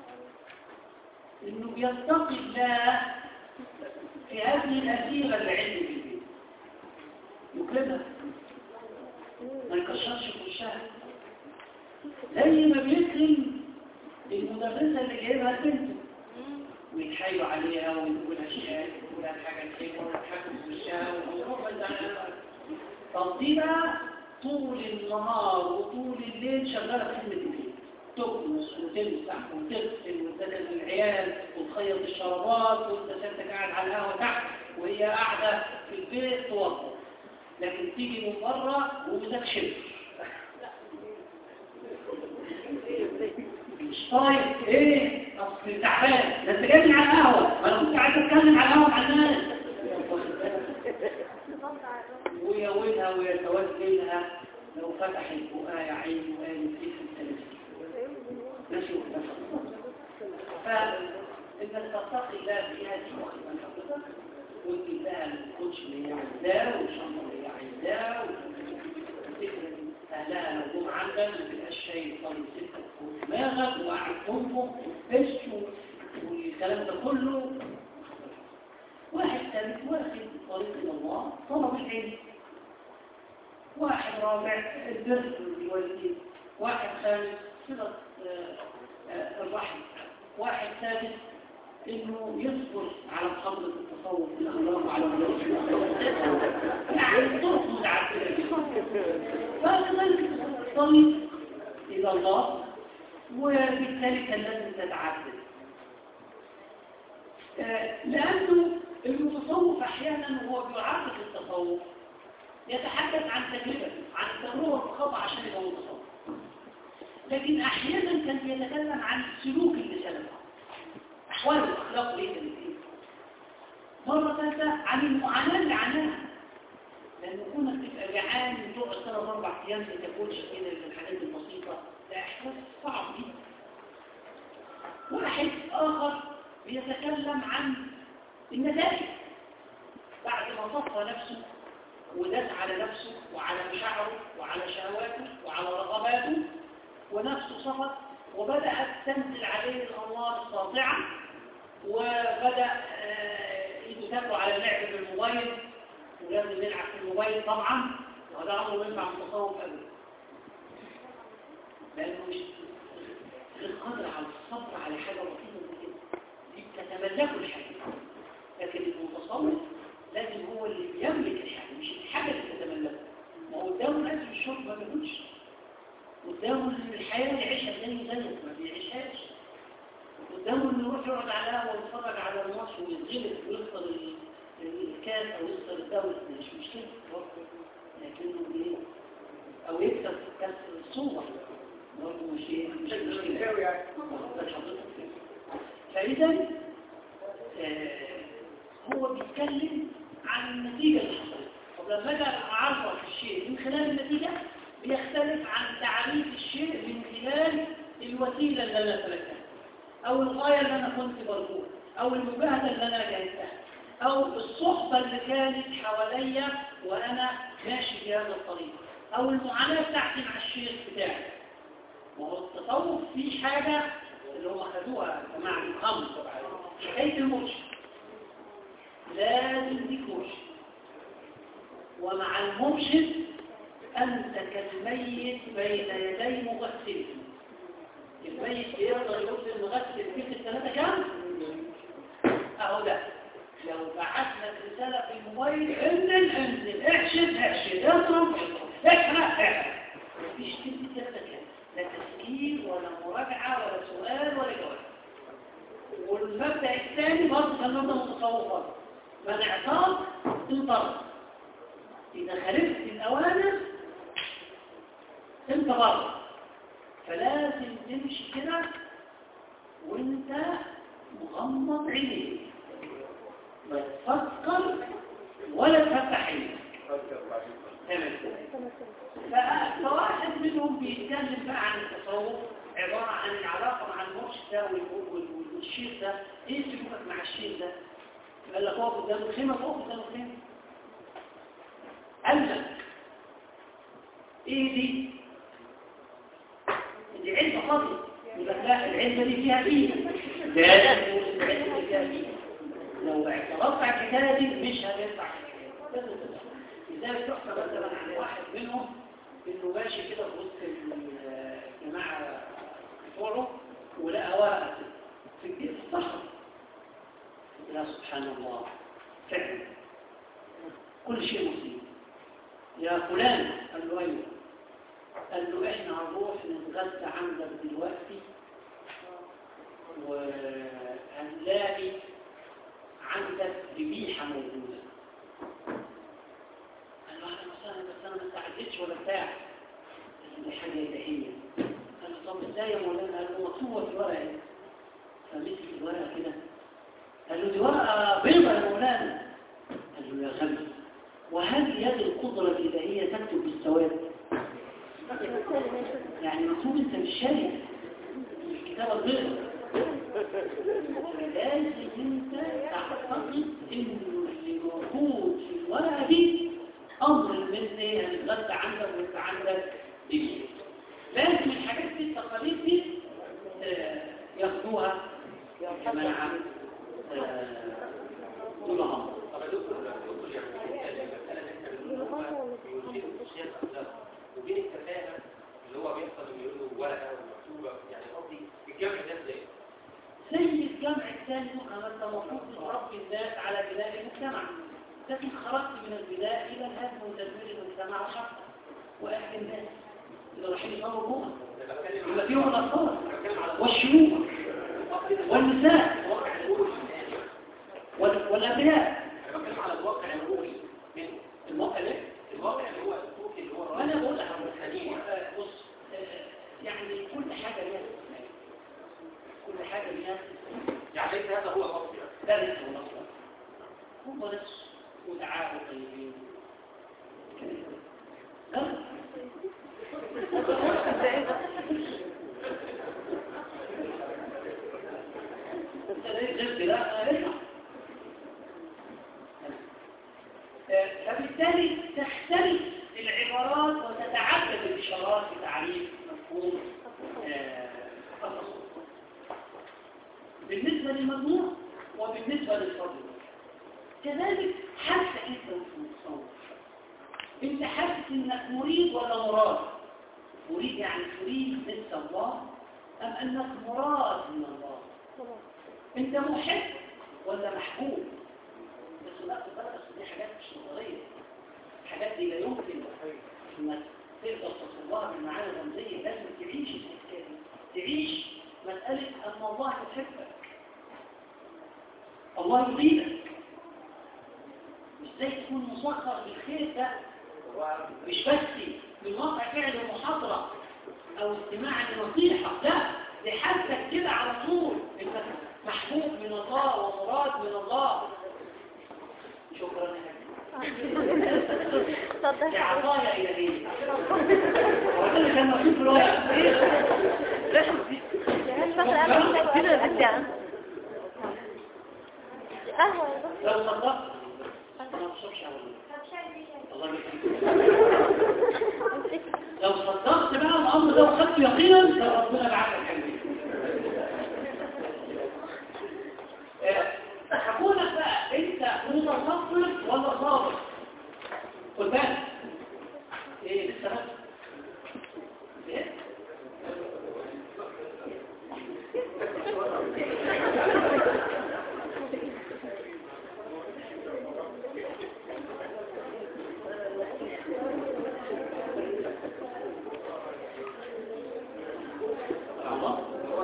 إنه بيتقي الله في هذه الأسيرة اللي عنده في البيت يكرمها ما يكشرش في وشها زي ما بيكرم المدرسة اللي جايبها بنته ويتحايلوا عليها ويقولها شهادة ويقولها الحاجة الحلوة ويضحكوا في وشها ويروحوا يزعلوا طب دي بقى طول النهار وطول الليل شغالة في خدمة البيت تكنس وتمسح وتغسل وتدخل العيال وتخيط الشرابات وانت سنتك قاعد على القهوة تحت وهي قاعدة في البيت توضب لكن تيجي من بره ومسك شبر مش طايق ايه اصل تعبان ده انت جاي من على القهوة ما انا كنت عايز اتكلم على القهوة مع الناس ويولها ويتوجلها لو فتحت بقى يا عيني وقالت ايه في التلفزيون ماشي وكذا فإنك تتقي الله في هذه الوقت من حضرتك وتجيب لها الكوتش اللي هي عايزاه والشنطة اللي هي عايزاه وتفتكر أهلها لو جم عندك ما تبقاش شايل طالب ستة دماغك وقاعد تنفخ وتفش والكلام ده كله واحد ثالث واخد طريق الى الله طلب العلم واحد رابع البر بالوالدين واحد خامس صلة آه، آه، الرحم واحد سادس انه يصبر على محافظة التصوف من الله وعلى الله يعني طرق متعددة فكذلك الطريق الى الله وبالتالي كان لازم تتعدد آه، لأنه المتصوف أحيانا هو بيعرف التصوف يتحدث عن تجربته عن التجربة الخطأ عشان يبقى متصوف لكن أحيانا كان يتكلم عن السلوك اللي سلفه أحوال الأخلاق اللي هي كانت فيه مرة ثالثة عن المعاناة اللي عاناها لأن كونك تبقى جعان وتقعد ثلاث أربع أيام ما تاكلش كده من الحاجات البسيطة ده إحساس صعب جدا واحد آخر بيتكلم عن النتائج بعد ما صفى نفسه وداس على نفسه وعلى مشاعره وعلى شهواته وعلى رغباته ونفسه صفت وبدأت تنزل عليه الأنوار الساطعة وبدأ آه، ايده تاكله على اللعب بالموبايل ولازم نلعب في الموبايل طبعا وهذا أمر ما ينفع متصوف أبدا لأنه مش القدر على الصبر على حاجة بسيطة زي كده دي بتتملكه الحاجة لكن المتصوف لازم هو اللي بيملك الحاجة مش الحاجة اللي تتملكه ما هو قدامه الأكل والشرب ما بيقولش قدامه الحياة يعيشها زي زيك ما بيعيشهاش قدامه انه يروح يقعد على القهوة ويتفرج على الماتش ويتغلب ويخسر ال- الكاس او يخسر الدوري مش مشكلة لكنه ايه او يكسب كاس الصورة برضه مش ايه مش مشكلة واخد حضرتك كده. فاذا آه، هو بيتكلم عن النتيجة اللي حصلت طب لما اجي اعرف الشيء من خلال النتيجة بيختلف عن تعريف الشيء من خلال الوسيلة اللي انا سلكتها او الغاية اللي انا كنت برجوها او المجاهدة اللي انا جاهدتها او الصحبة اللي كانت حواليا وانا ماشي في هذا الطريق او المعاناة بتاعتي مع الشيخ بتاعي وهو التصوف فيه حاجة اللي هم خدوها يا جماعة الخمس حكاية المرشد لازم ليك مرشد ومع المرشد أنت كالميت بين يدي مغسل الميت يقدر يقول المغسل فيك الثلاثة كام؟ أهو ده لو بعت لك رسالة في الموبايل انزل انزل احشد احشد اضرب احرق احرق مفيش كلمة ثلاثة كام لا تسكير ولا مراجعة ولا سؤال ولا جواب والمبدأ الثاني برضه كان مبدأ متصور برضه من اعترض انطرد إذا خالفت الأوامر انت بره فلازم تمشي كده وانت مغمض عينيك لا تفكر ولا تفتح عينيك تمام ف- فواحد منهم بيتكلم بقى عن التصوف عبارة عن العلاقة مع المرشد ده وال- وال- والشيخ ده ايه سلوكك مع الشيخ ده قال لك اقف قدام الخيمة اقف قدام الخيمة ألزم ايه دي دي علم فاضي يبقى لا العلم دي فيها فيه لا العلم دي فيها فيه لو اعترضت على الحكايه دي مش هتنفع لازم تنفع. لذلك تحكى مثلا عن واحد منهم انه ماشي كده في وسط الجماعه بتوعه ولقى ورقه في الجيب في الصحراء يا سبحان الله فعلا كل شيء مصيب يا فلان قال له ايوه قال له احنا هنروح نتغدى عندك دلوقتي وهنلاقي عندك ذبيحه موجوده قال له اهلا وسهلا بس انا ما استعدتش ولا بتاع قال له دي حاجه الهيه قال له طب ازاي يا مولانا قال له مكتوبه في ورقه ايه فمسك الورقه كده قال له دي ورقه بيضاء يا مولانا قال له يا غبي وهل يد القدرة الإلهية تكتب بالسواد يعني مكتوب انت مش شايف الكتابة البيضاء لازم انت تعتقد انه اللي موجود في الورقة دي امر من ايه هنتغدى عندك وانت عندك دي لازم الحاجات دي التقاليد دي الجماعة آه، طول عمره طب يا دكتور دكتور يعني المسألة اللي احنا بنقولها بيوجد الشيخ أخلاق وبين التفاهة اللي هو بيحصل انه يقول له ورقة ومكتوبة يعني قصدي الجمع ده ازاي؟ زي الجمع الثاني أنا أنت المفروض تربي الناس على بناء المجتمع لكن خرجت من البناء إلى الهدم وتدمير المجتمع وحقه وأهل الناس اللي رايحين يصوروا جوه انا بتكلم يبقى على فيهم الأطفال بتكلم على والشيوخ والنساء الواقع النوري الإنساني وال- والأبناء انا بتكلم على الواقع النوري منه الموقع ده الواقع اللي هو الصوت اللي هو أنا بقول لك الخليل آه، بص آه، يعني كل حاجة ليها استثناء. كل حاجة ليها استثناء. يعني ليس هذا هو الأصل يعني. ده لسه هو الأصل هم نفس ودعاء طيبين لا انت ليه قلت لا اسمع آه، فبالتالي تختلف العبارات وتتعدد الإشارات في تعريف مفهوم آه، التصوف بالنسبة للمجموع وبالنسبة للفضل كذلك حتى انت متصور انت حاسس انك مريد ولا مراد مريد يعني تريد مثل الله ام انك مراد من الله انت محب ولا محبوب بس لا تبقى دي حاجات مش نظريه الحاجات دي لا يمكن انك تقدر تصورها بالمعاني الرمزيه لازم تعيش الحكايه دي تعيش مساله ان الله يحبك الله يريدك ازاي تكون مسخر بالخير ده مش بس من واقع فعل محاضرة او استماع لنصيحة لا دي حالتك كده على طول انت محبوب من الله ومراد من الله شكرا يا حبيبي. اتفضل دي عطايا الهيه وقلت لك لما اشوف الورق مش فاكرة أنا كده الأشياء قهوة لو صدقت ما تصبش على الله الله يخليك لو صدقت بقى الامر ده وخدت يقينا فربنا بعت الحلمين هقول لك بقى انت متصفر ولا صابر خد بالك ايه لسه بس ايه الله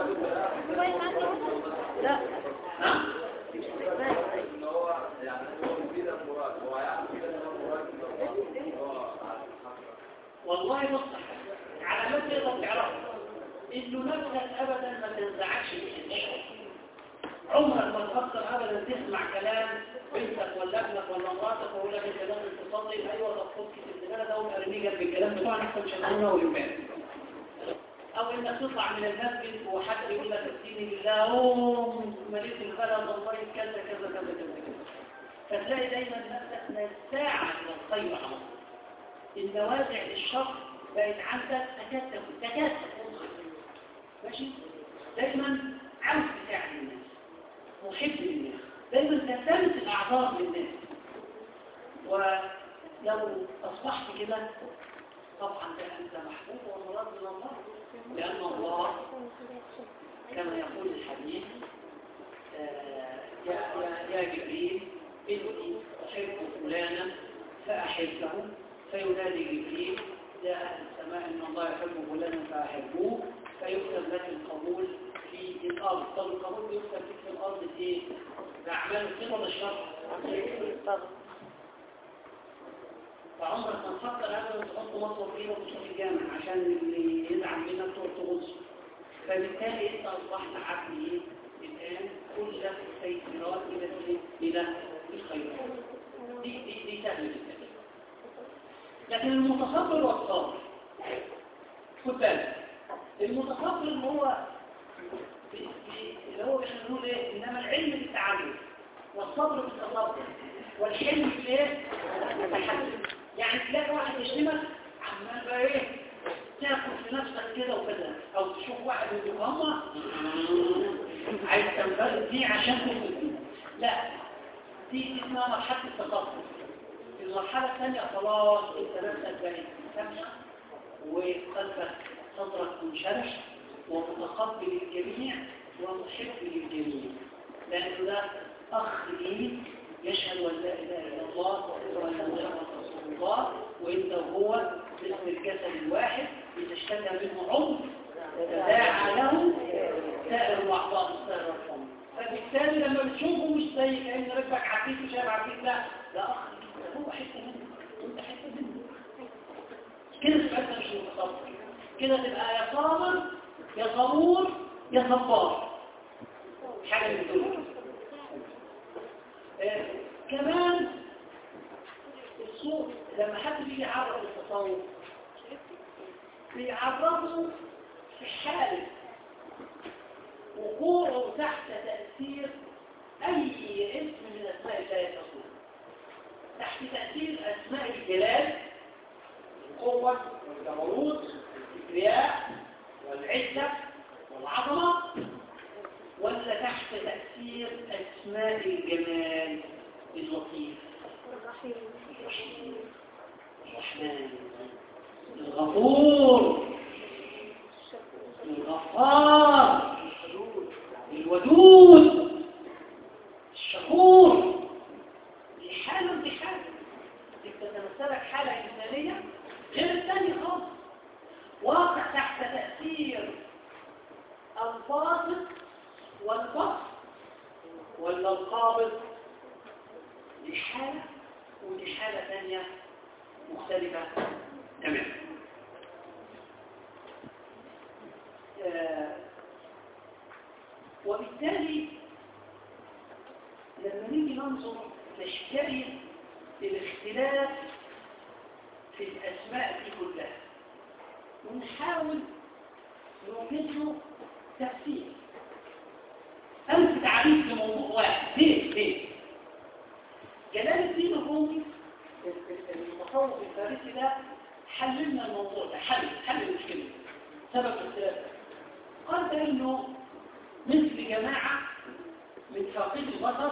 لا نعم ان هو يعني هو يريد المراد هو يعرف ان هو مراد من الله هو والله بص على ما تقدر تعرفه انه نفسك ابدا ما تنزعجش من الشيء عمرك ما تفكر ابدا تسمع كلام بنتك ولا ابنك ولا مراتك ويقول لك انت لازم تصلي ايوه طب خد كتاب الزباله ده وارميه جنب الكلام بتاعنا احنا مش هنقولها ويبان او انك تطلع من المسجد وحد يقول لك اديني بالله اوه مليت البلد والله كذا كذا كذا كذا كذا فتلاقي دايما نفسك نساعة الى الخير على طول النوازع للشر بقت عندك تكاد تكون تكاد تكون خير ماشي دايما عاوز تساعد الناس محب للناس دايما تلتمس الاعذار للناس ولو اصبحت كده طبعا ده انت محبوب ومراد من الله لان الله كما يقول الحديث آه، يا يا يا جبريل إني أحب فلانا فأحبه فينادي جبريل يا أهل السماء إن الله يحب فلانا فأحبوه فيكتب لك القبول في الأرض طب القبول يكتب لك في الأرض إيه؟ بأعمال الخير ولا الشر؟ فعمرك ما تفكر ابدا تحط مصر فيه وتشوف الجامع عشان اللي يزعل منك تقعد تغص فبالتالي انت اصبحت عبد ايه؟ الان كل ده تيسيرات الى الايه؟ الى الخيرات دي دي دي سهله جدا لكن المتصبر والصابر خد بالك المتصبر اللي هو في- في- اللي هو احنا بنقول ايه انما العلم بالتعلم والصبر بالتصبر والحلم بالايه التحلم يعني تلاقي واحد يشتمك عمال بقى ايه تاكل في نفسك كده وكده او تشوف واحد يتغمى عايز تنفرد دي عشان تفرد لا دي اسمها مرحلة التقبل المرحلة الثانية خلاص انت نفسك بقيت سامع وقلبك صدرك منشرح ومتقبل الجميع ومحب للجميع لأنه ده أخ ليك يشهد أن لا إله إلا الله وأشهد أن محمدا رسول الله وأنت وهو باسم الجسد الواحد إذا اشتكى منه عضو تداعى له سائر الأعضاء السائر الحمى فبالتالي لما بتشوفه مش زي كأن ربك عفيف وشاب عفيف لا ده أخ ليك ده هو حتة منه وأنت حتة منه كده تبقى أنت مش متصور كده تبقى يا صابر يا صبور يا صبار حاجة من دول آه، كمان الصوت لما حد بيجي يعرف التصوف بيعرفه في حالة وقوعه تحت تأثير أي اسم من أسماء الله التصوف تحت تأثير أسماء الجلال القوة والجبروت الكبرياء والعزة والعظمة ولا تحت تأثير أسماء الجمال اللطيف الرحيم الرحيم الرحمن الغفور الغفار الودود الشكور دي حالة ودي حالة دي بتتمثلك حالة إنسانية غير الثاني خالص واقع تحت تأثير الباسط والبسط ولا القابض دي حالة ودي حالة ثانية مختلفة تماما آه، وبالتالي لما نيجي ننظر نشتري الاختلاف في الأسماء دي كلها ونحاول نوجد له تفسير ألف تعريف لموضوع واحد ليه؟ ليه؟ جلال الدين الرومي المتصوف الفارسي ده حل لنا الموضوع ده حل حل المشكلة سبب الاختلاف ده. قال بأنه مثل جماعة من فاقد البصر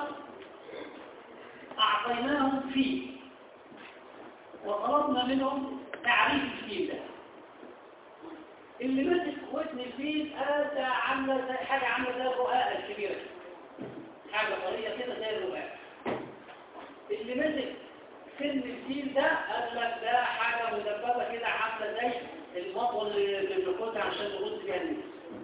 أعطيناهم فيه وطلبنا منهم تعريف الفيل ده اللي مسك ودن الفيل قال ده عامله زي حاجه عامله زي الرقاقه الكبيره كده. حاجه طريه كده زي الرقاقه اللي مسك سن الفيل ده قال لك ده حاجه مدببه كده عامله زي المطوه اللي اللي بناخدها عشان نغط بيها الناس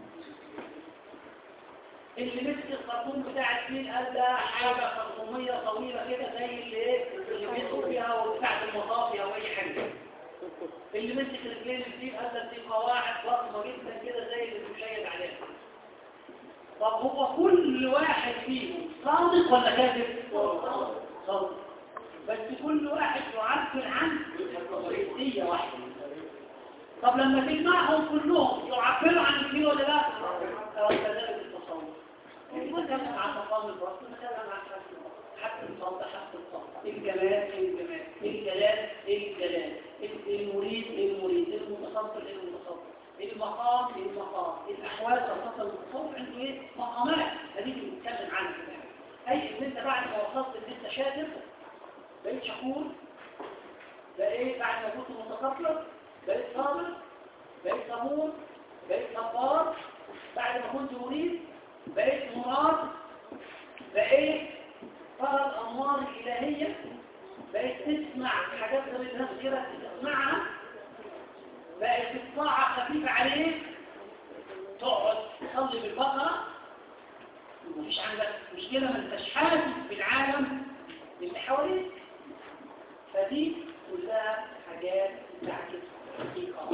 اللي مسك الخرطوم بتاع الفيل قال ده حاجه خرطوميه طويله كده زي اللي ايه اللي بيدخل فيها وبتاعت المطافي او اي حاجه اللي مسك رجلين الفيل قال لك دي قواعد ضخمه جدا كده زي اللي بيشيد عليها طب هو كل واحد فيهم صادق ولا كاذب؟ صادق بس كل واحد يعبر عن جزئيه واحده طب لما تجمعهم كلهم يعبروا عن الفيل ولا لا؟ كذلك التصور نتكلم عن مقام البصر نتكلم عن حد البصر حتى الصوت حتى الصوت الجمال الجمال الجلال الجلال المريد المريد المتصفر المتصفر المقام المقام الأحوال خاصة المتصفر عنده ايه مقامات هذه اللي بنتكلم عنها كده أي إن أنت بعد ما وصلت إن أنت شاكر بقيت شكور بقيت بعد ما كنت متصفر بقيت صابر بقيت صبور بقيت صبار بعد ما كنت مريد بقيت مراد بقيت ترى الأنوار الإلهية بقيت تسمع حاجات غير الناس كده تسمعها بقت الطاعة خفيفة عليك تقعد تصلي بالبقرة مفيش عندك مشكلة ما انتش حاسس بالعالم اللي حواليك فدي كلها حاجات تعكس حقيقة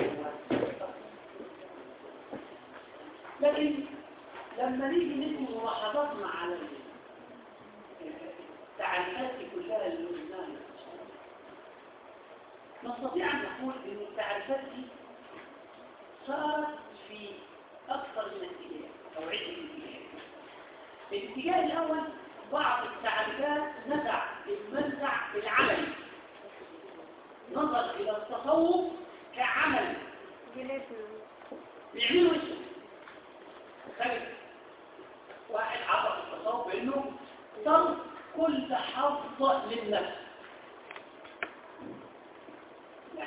لكن لما نيجي نسمي ملاحظاتنا على التعريفات دي كلها اللي قلناها نستطيع أن نقول أن التعريفات دي صارت في أكثر من اتجاه أو عدة اتجاهات الاتجاه الأول بعض التعريفات نزع المنزع العملي نظر إلى التصوف كعمل جلسنا بيعملوا اسمه ثابت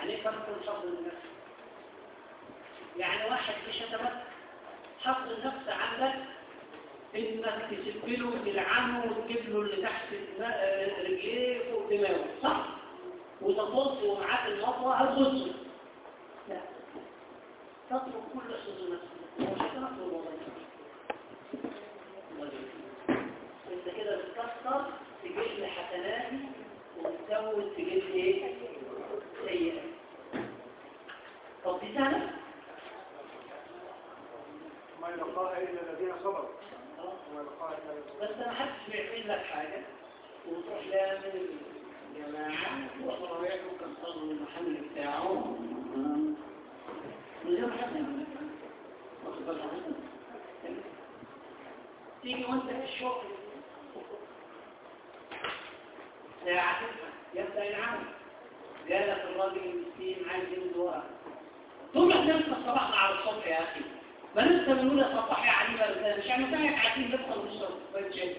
يعني ايه ترك حفظ النفس يعني واحد في شتمك حفظ النفس عندك انك تسب له تلعنه وتجيب له اللي تحت دماغ- رجليه فوق دماغه صح وتطص ومعاك المطوه هتغصه لا تترك كل حفظ نفس ومش هتنفذ الوضع انت كده بتكسر تجيب لي حسناتي وتزود تجيب لي ايه سيئات طب دي سهله ما يلقاها إلا الذين صبروا وما يلقاها إلا الذين بس ما حدش بيعمل لك حاجه وتروح لامن الجماعه وتروح ممكن تصلوا المحل بتاعه من غير ما حد يعمل لك حاجة. واخد بالك حضرتك؟ تيجي وانت في الشغل ساعة يبدأ العمل جالك الراجل المسكين عايز يمد ورقة ثم نمسك صباحنا على الصبح يا أخي ما لسه بنقول يا صباح يا علي بقى مش يعني بتاعك عايزين ندخل نشرب كوباية شاي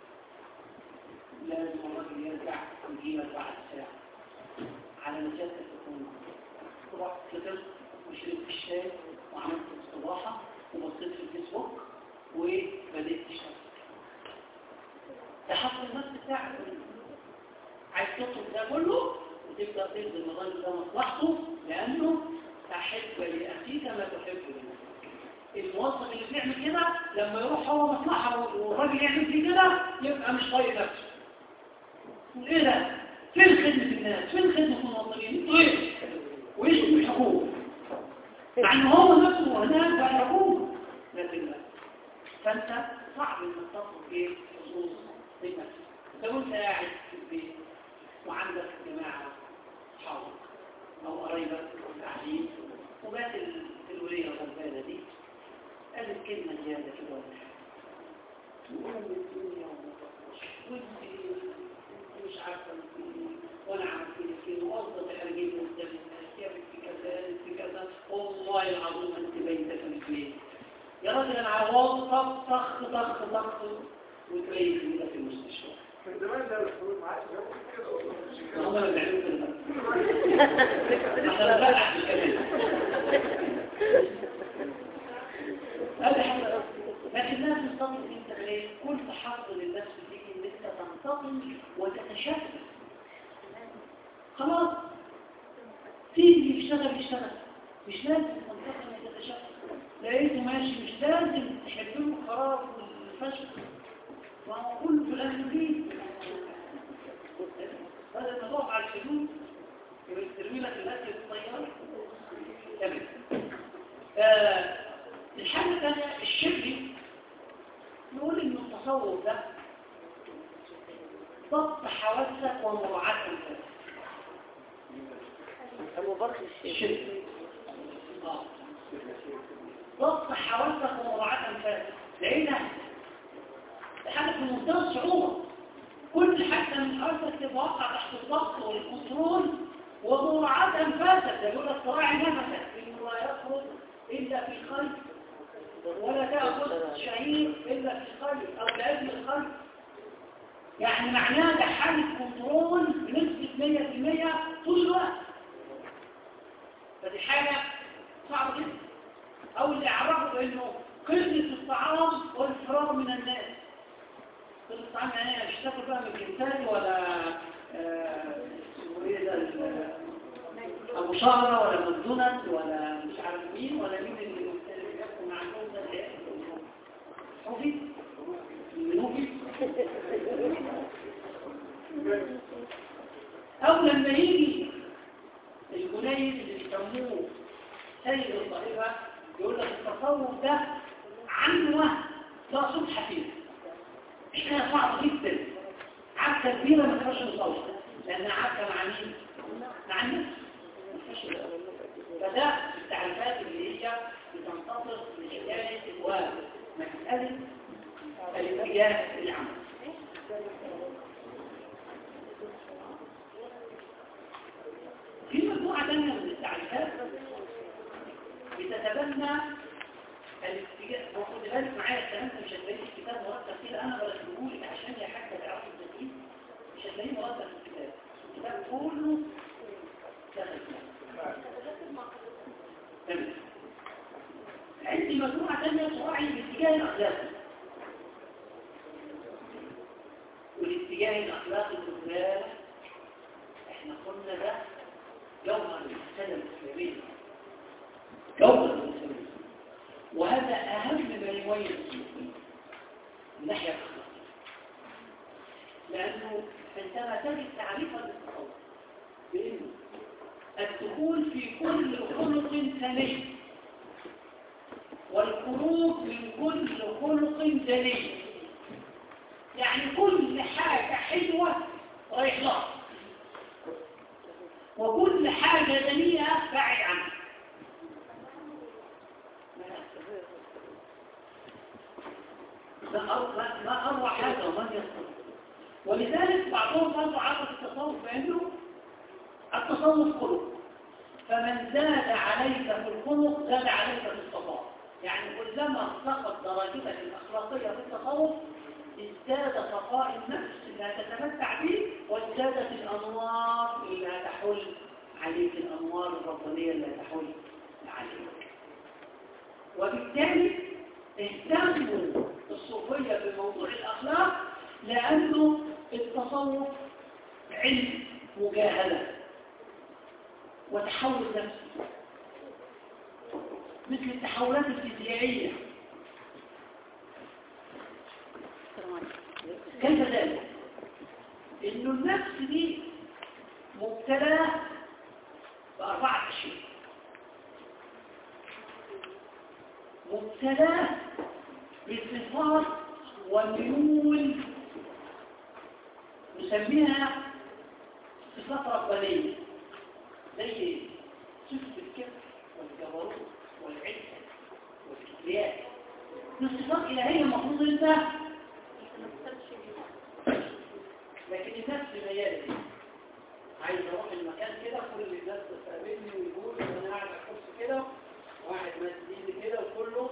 لازم الراجل يرجع ويجيبك بعد ساعة على مسافة تكون صباح فطرت وشربت الشاي وعملت الصباحة وبصيت في الفيسبوك وبدأت تشتغل تحصل النفس بتاعك عايز تطلب ده كله وتبدأ تبذل الراجل ده مصلحته لأنه تحب لأخيك ما تحب لنفسك الموظف اللي بيعمل كده لما يروح هو مصلحة والراجل يعمل فيه كده يبقى مش طايق نفسه يقول ايه ده؟ فين خدمة الناس؟ فين خدمة الموظفين؟ انتوا ايه؟ وايش بالحكومة؟ مع ان هو نفسه هناك بقى الحكومة لكن لا فانت صعب انك تطلب ايه؟ خصوص لنفسك لو انت قاعد في البيت وعندك جماعة صحابك أو قرايبك قاعدين وبات الولية الغلبانة دي قالت كلمة زيادة كده ولا حاجة تقول الدنيا وانت مش عارفة انت وانا عملت لك كده وقصد تحرجين قدام الناس يا بنت كذا يا بنت كذا والله العظيم انت بيتك في البيت يا راجل انا عواص طخ طخ طخ طخ وتبين كده في المستشفى من زمان ده الحلول ما عادش بيعمل كده والله مش كده هم اللي بيعملوا كده احنا بنبلع بالكلام هذا حاجة لكن لازم تنتظم انت ليه كل تحضر للنفس دي ان انت تنتظم وتتشكل خلاص تيجي يشتغل يشتغل مش لازم تنتظم وتتشكل لقيته ماشي مش لازم تحب له الخراب والفشل وهو كله في الاخر دي هذا الموضوع على الحدود يرمي لك الاكل في الطياره تمام آه، الحاجه الثانيه الشرك نقول ان التصوف ده ضبط حواسك ومراعاه انفاسك الشرك آه. ضبط حواسك ومراعاه انفاسك لان حاجه في منتهى الصعوبه كل حاجة من حركة تتوقع تحت الضغط والكنترول ومراعاة أنفاسك ده يقول لك صراع نفسك إنه لا يخرج إلا في الخير ولا تأخذ شهير إلا في الخير أو لأجل الخير يعني معناه ده حالة كنترول بنسبة 100% طول الوقت فدي حاجة صعبة جدا أو اللي أعرفه بأنه قلة الطعام والفراغ من الناس قلت عنها انا مش تاكل بقى من كنتاكي ولا آه، اسمه ايه ده ال- ابو شهرة ولا ماكدونالدز ولا مش عارف مين ولا مين اللي اللي بياكل مع الناس ده اللي ياكل حوفي منوفي او لما يجي الجنيد اللي بيسموه سيد الطائفة يقول لك التصوف ده عنوة ده صوت حفيظ حكاية صعبة جدا عكة كبيرة ما تخش نصوص لأنها عكة مع مين؟ مع النفس فده التعريفات اللي هي بتنتصر لحكاية ومسألة الاتجاه العمل في مجموعة تانية من التعريفات بتتبنى الاتجاه وخد بالك معايا الكلام ده مش هتلاقيه في الكتاب مرتب كده انا برتبه لك عشان يا حاجه تعرفوا التدريب مش هتلاقيه مرتب في الكتاب الكتاب كله داخل فيه ندي مجموعة ثانية تراعي الاتجاه الأخلاقي والاتجاه الأخلاقي بالذات احنا قلنا ده جوهر الرسالة الإسلامية جوهر الإسلامية وهذا أهم ما يميز المسلمين من ناحية الأخلاق لأنه عندما تجد تعريفا للتصوف بأنه الدخول في كل خلق ثاني والخروج من كل خلق دليل يعني كل حاجة حلوة رايح لها وكل حاجة دنيئة بعد عنها ما أر- ما- ما أروع هذا ومن يستطيع ولذلك بعضهم برضه عرف التصوف بأنه التصوف خلق فمن زاد عليك في الخلق زاد عليك في الصفاء يعني كلما ارتقت درجتك الأخلاقية في التصوف ازداد صفاء النفس اللي هتتمتع به وازدادت الأنوار اللي هتحل عليك الأنوار الربانية اللي هتحل عليك وبالتالي اهتموا الصوفية بموضوع الأخلاق لأنه التصوف علم مجاهدة وتحول نفسي مثل التحولات الفيزيائية كيف ذلك؟ إنه النفس دي مبتلى بأربعة أشياء مبتلى بصفات وميول نسميها صفات ربانية زي ايه؟ صفة الكبر والجبروت والعزة والكبرياء دي صفات إلهية المفروض انت لكن النفس ميالة دي عايز اروح المكان كده كل الناس تستقبلني ويقول انا قاعد على الكرسي كده واحد ماسك ايدي كده وكله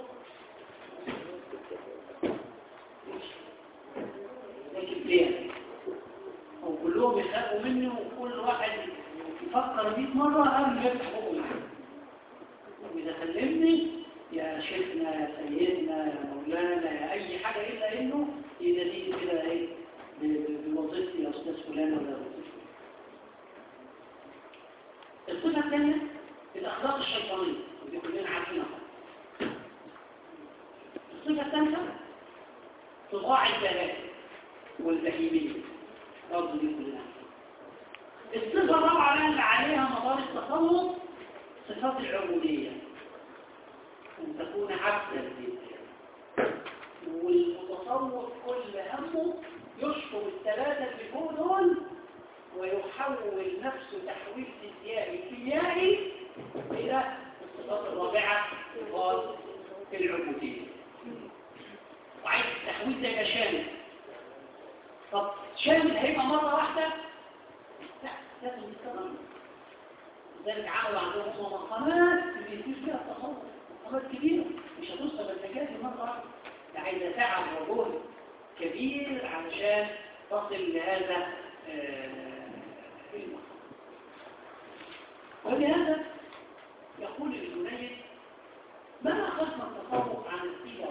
لكن ليه؟ او كلهم يخافوا مني وكل واحد يفكر 100 مره قبل ما يفتح بقه معايا واذا كلمني يا شيخنا يا سيدنا يا مولانا يا اي حاجه الا انه يناديني كده ايه ب- ب- بوظيفتي يا استاذ فلان ولا وظيفتي الصفه الثانيه الاخلاق الشيطانيه ودي كلنا عارفينها الصفه الثالثه طباع البهائم والبهيميه برضه دي كلنا عارفينها الصفه الرابعه بقى اللي عليها مدار التصوف صفات العبوديه أن تكون عبدا لله والمتصوف كل همه يشكر الثلاثة اللي فوق دول ويحول نفسه تحويل فيزيائي كيميائي إلى الصفات الرابعة صفات العبودية وعايز التحويل ده يبقى شامل طب شامل هيبقى مرة واحدة لا لازم يتكرر لذلك عملوا عندهم مقامات بيصير فيها التصوف مقامات كبيرة مش هتوصل بالتكاتي مرة واحدة ده عايزة تعب وجهد كبير علشان تصل لهذا آه، المقام ولهذا يقول الجنيد ما أخذنا التصوف عن السيرة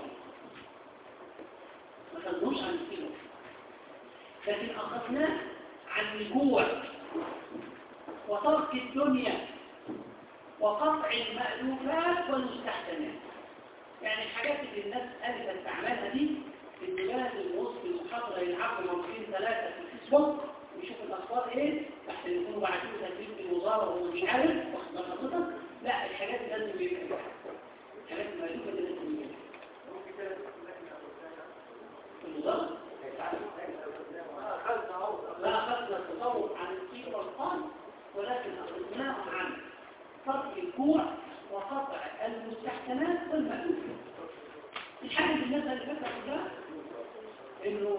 ما أخذناش عن السيرة لكن أخذناه عن الجوع وترك الدنيا وقطع المألوفات والمستحسنات يعني الحاجات اللي الناس ألفت تعملها دي إن لازم وسط المحاضرة يلعبوا مرتين ثلاثة في الفيسبوك ويشوفوا الأخبار إيه تحت يكونوا بعتين تدريب في الوزارة وهو مش عارف واخد بال حضرتك لا الحاجات دي لازم يبقى الحاجات المألوفة دي لازم يبقى في الوزارة لا أخذنا التصوف عن الطيب والقان ولكن أخذناه عن ترك الجوع وقطع المستحسنات والمألوفات الحاجة بالنسبة اللي فاتت كلها إنه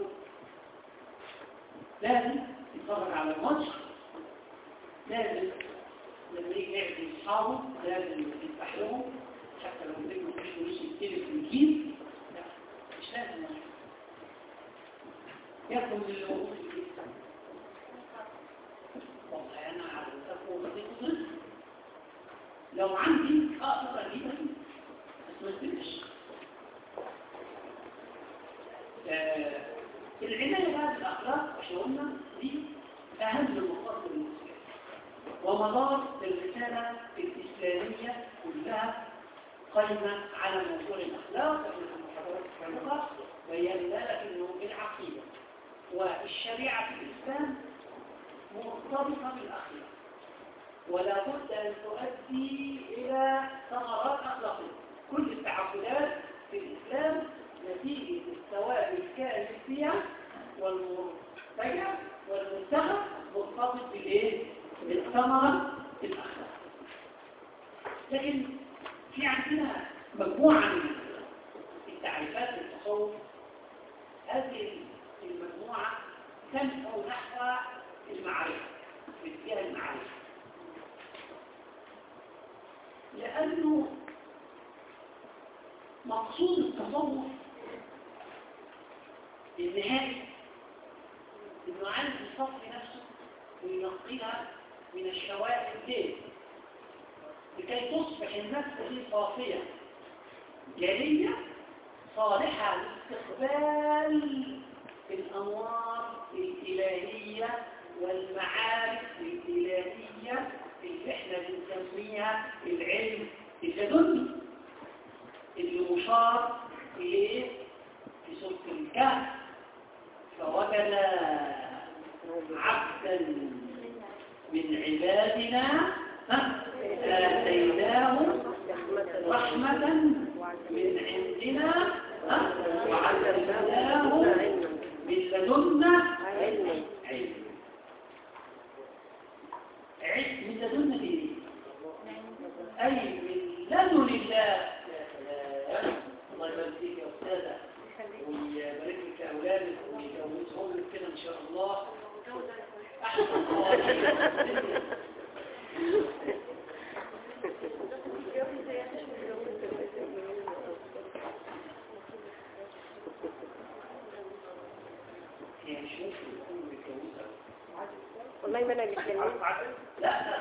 لازم يتفرج على الماتش لازم لما يجي يعزم أصحابه لازم يفتح لهم حتى لو ما مفيش فلوس يستلف من الكيس لا مش لازم ياكل من اللي موجود في الكيس والله أنا على التقوى رزق لو عندي أقدر أجيبها بس ما تبقاش آه، العناية بقى بالأخلاق احنا قلنا دي أهم مقاصد الإسلام ومدار الرسالة الإسلامية كلها قائمة على موضوع الأخلاق احنا في المحاضرات السابقة بينا لك إنه العقيدة والشريعة في الإسلام مرتبطة بالأخلاق ولا بد أن تؤدي إلى ثمرات أخلاقية كل التعبدات في الإسلام نتيجة الثواب الكائن فيها والمرتجع والمنتخب مرتبط بالإيه؟ بالثمرة الأخلاق لكن في عندنا مجموعة من التعريفات للتصوف هذه المجموعة تنفع نحو المعرفة في اتجاه المعرفة لأنه مقصود التصوف النهائي انه عايز يصفي نفسه وينقيها من الشوائب دي لكي تصبح النفس دي صافية جلية صالحة لاستقبال الأنوار الإلهية والمعارف الإلهية اللي احنا بنسميها العلم اللدني اللي مشار إليه في سورة الكهف فوجد عبدا من عبادنا ها؟ آتيناه رحمة من عندنا ها؟ وعلمناه من لدنا علم علم من لدنا ايه؟ أي من لدن الله يا سلام الله يبارك فيك يا أستاذة ويبارك لك أولادك ويجوزهم لك كده إن شاء الله أحسن قوانين هي مش ممكن يكون متجوزة والله ما انا بتكلم لا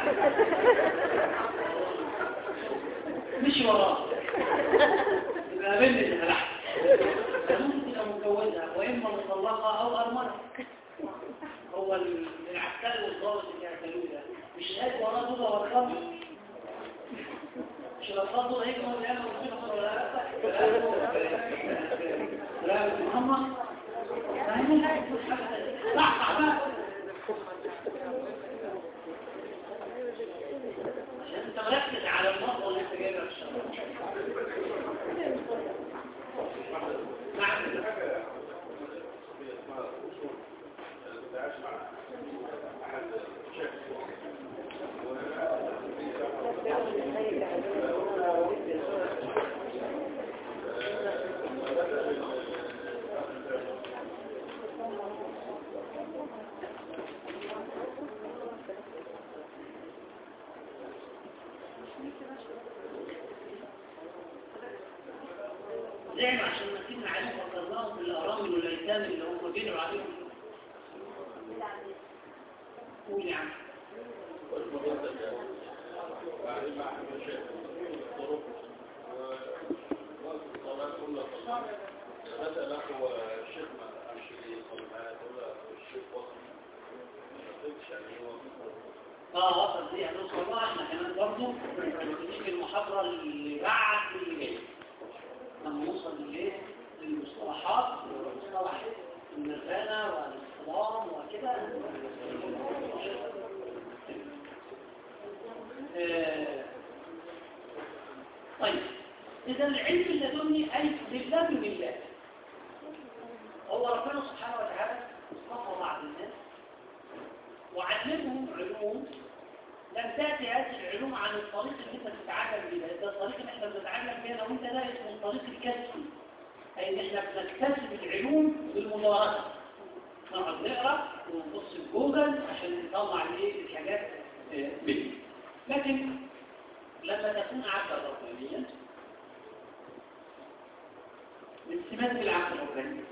مش وراه يبقى قابلني اللي هلحق ممكن تبقى متجوزة وإما مطلقة أو أرملة هو العسكري والضابط اللي اعتلوه ده مش لاقي وراه دول وارقام مش الأطفال دول هيجوا من الأيام والسنة ولا لا لا يا محمد فاهمين صح بقى عشان انت مركز على النقطة اللي انت جايبها في الشرع نعم زي ما عشان نسيبنا عليهم فكرناهم بالأرامل والأيتام اللي هم بيدعوا عليهم قول يا عم مثلا هو الشيخ ما امشي لي صلحات ولا الشيخ وصل ما قلتش يعني هو اه وصل دي هنوصل بقى احنا كمان برضه نيجي المحاضرة اللي بعد اللي جاي لما نوصل للايه للمصطلحات مصطلح النرفانة والاصطدام وكده آه، طيب إذا العلم اللدني أي لله من الله هو ربنا سبحانه وتعالى اصطفى بعض الناس وعلمهم علوم لم تأتي هذه العلوم عن الطريق اللي انت بتتعلم بيه ده الطريق اللي احنا بنتعلم بيه انا وانت ده اسمه الطريق الكسبي اي ان احنا بنكتسب العلوم بالمدارسة نقعد نقرا ونبص في جوجل عشان نطلع الايه الحاجات آه، منه لكن لما تكون عبدا ربانيا من سمات العبد الرباني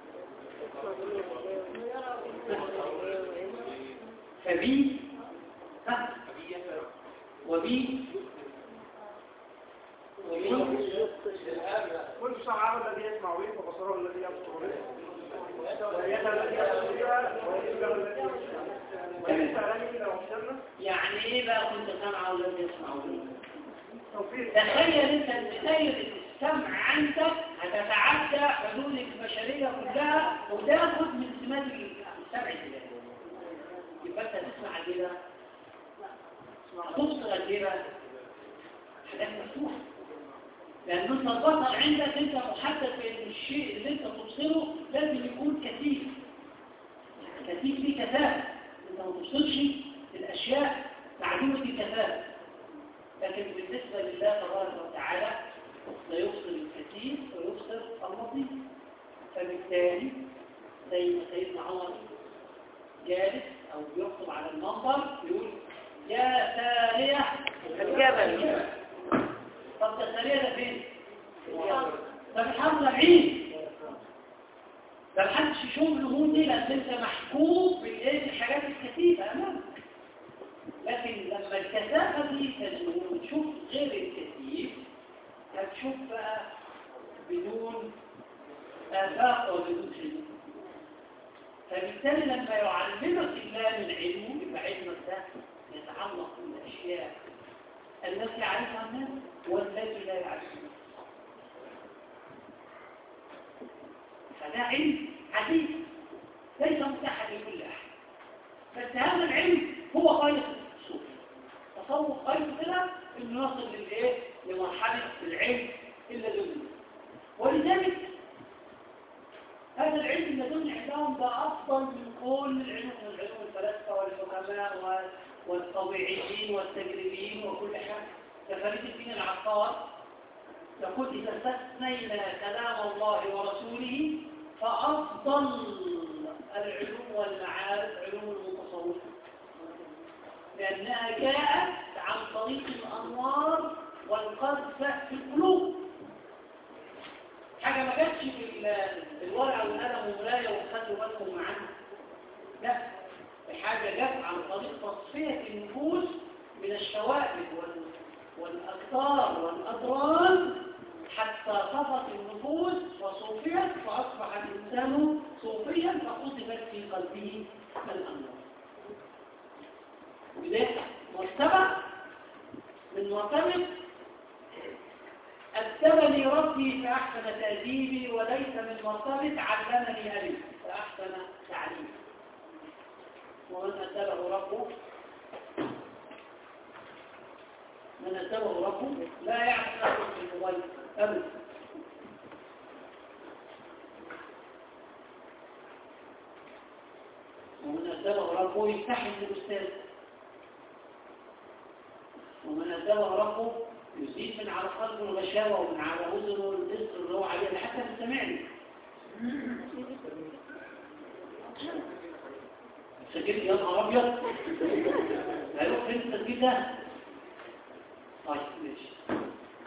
فبي ها وبي كل سمعه الذي يسمع به وبصره الذي يبصر به ويده الذي يبصر بها ورجله التي يمشي بها وإن سألني إذا وحشرنا يعني ايه بقى كنت سامعه ولم يسمعه توفيق تخيل انت تخيل السمع عندك هتتعدى حدود البشرية كلها وتاخد من سمات السمع الإلهي يبقى انت تسمع كده تبصر كده حاجات مفتوحة لأن انت البصر عندك انت محدد بأن الشيء اللي انت تبصره لازم يكون كثيف كثيف فيه كثافة انت ما تبصرش الأشياء معدومة الكثافة لكن بالنسبة لله تبارك وتعالى لا يبصر الكثير ويبصر اللطيف فبالتالي زي ما سيدنا عمر جالس أو بيخطب على المنبر يقول يا سارية الجبل طب ده سارية ده فين؟ ده في الحرب العين ده محدش يشوف الهون دي لأن انت محكوم بالإيه الحاجات الكثيفة أمامك لكن لما الكثافة دي تزول وتشوف غير الكثيف هتشوف بقى بدون آفاق وبدون حدود فبالتالي لما يعلمك الله من علمه يبقى علمك ده يتعلق بالأشياء التي يعرفها الناس والتي لا يعرفها فده علم عزيز ليس متاحا لكل أحد بس هذا العلم هو غاية الصوف تصور غاية كده انه يصل للايه لمرحلة العلم إلا دنيا ولذلك هذا العلم اللدني عندهم ده أفضل من كل العلوم من علوم الفلاسفة والحكماء و- والطبيعيين والتجريبيين وكل حاجة كفريد الدين العطار يقول إذا استثنينا كلام الله ورسوله فأفضل العلوم والمعارف علوم المتصوفة لأنها جاءت عن طريق الأنوار والقذف في القلوب حاجة ما جاتش في ال- الورقة والقلم ومراية وخدوا بالكم معانا لا حاجة جت عن طريق تصفية النفوس من الشوائب وال- والأكثار والأضرار حتى صفت النفوس وصوفيت فأصبح الإنسان صوفيا فقذفت في قلبه الأنوار وده مرتبة من مرتبة أدبني ربي فأحسن تأديبي وليس من مرتبة علمني أبي فأحسن تعليمي ومن أدبه ربه من أدبه ربه لا يعرف نفسه في الموبايل أبدا ومن أدبه ربه يستحي من الأستاذ ومن أدبه ربه يزيد من على قلبه الغشاوة ومن على أذنه الرزق اللي هو عليه حتى تستمعني سجلت يا نهار أبيض هيروح فين التسجيل ده؟ طيب ماشي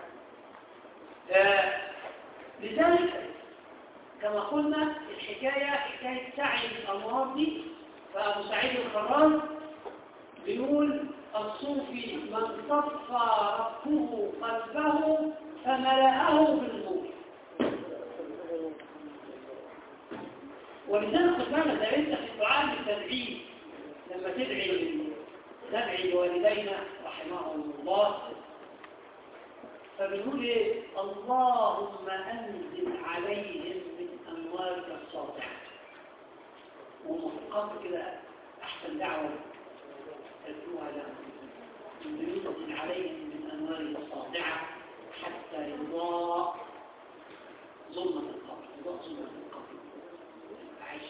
آه، لذلك كما قلنا الحكاية حكاية سعي الأنوار دي فأبو سعيد الخراج بيقول الصوفي من صفى ربه قلبه فملأه بالنور ولذلك قلنا ده انت في الدعاء بالتدعيم لما تدعي ندعي لوالدينا رحمهم الله فبنقول ايه اللهم انزل عليهم من اموالك الساطعه ومحقق كده احسن دعوه تدعوها لهم ينزل عليهم من اموالك الساطعه حتى يضاء ظلمه القبر يضاء ظلمه القبر عايش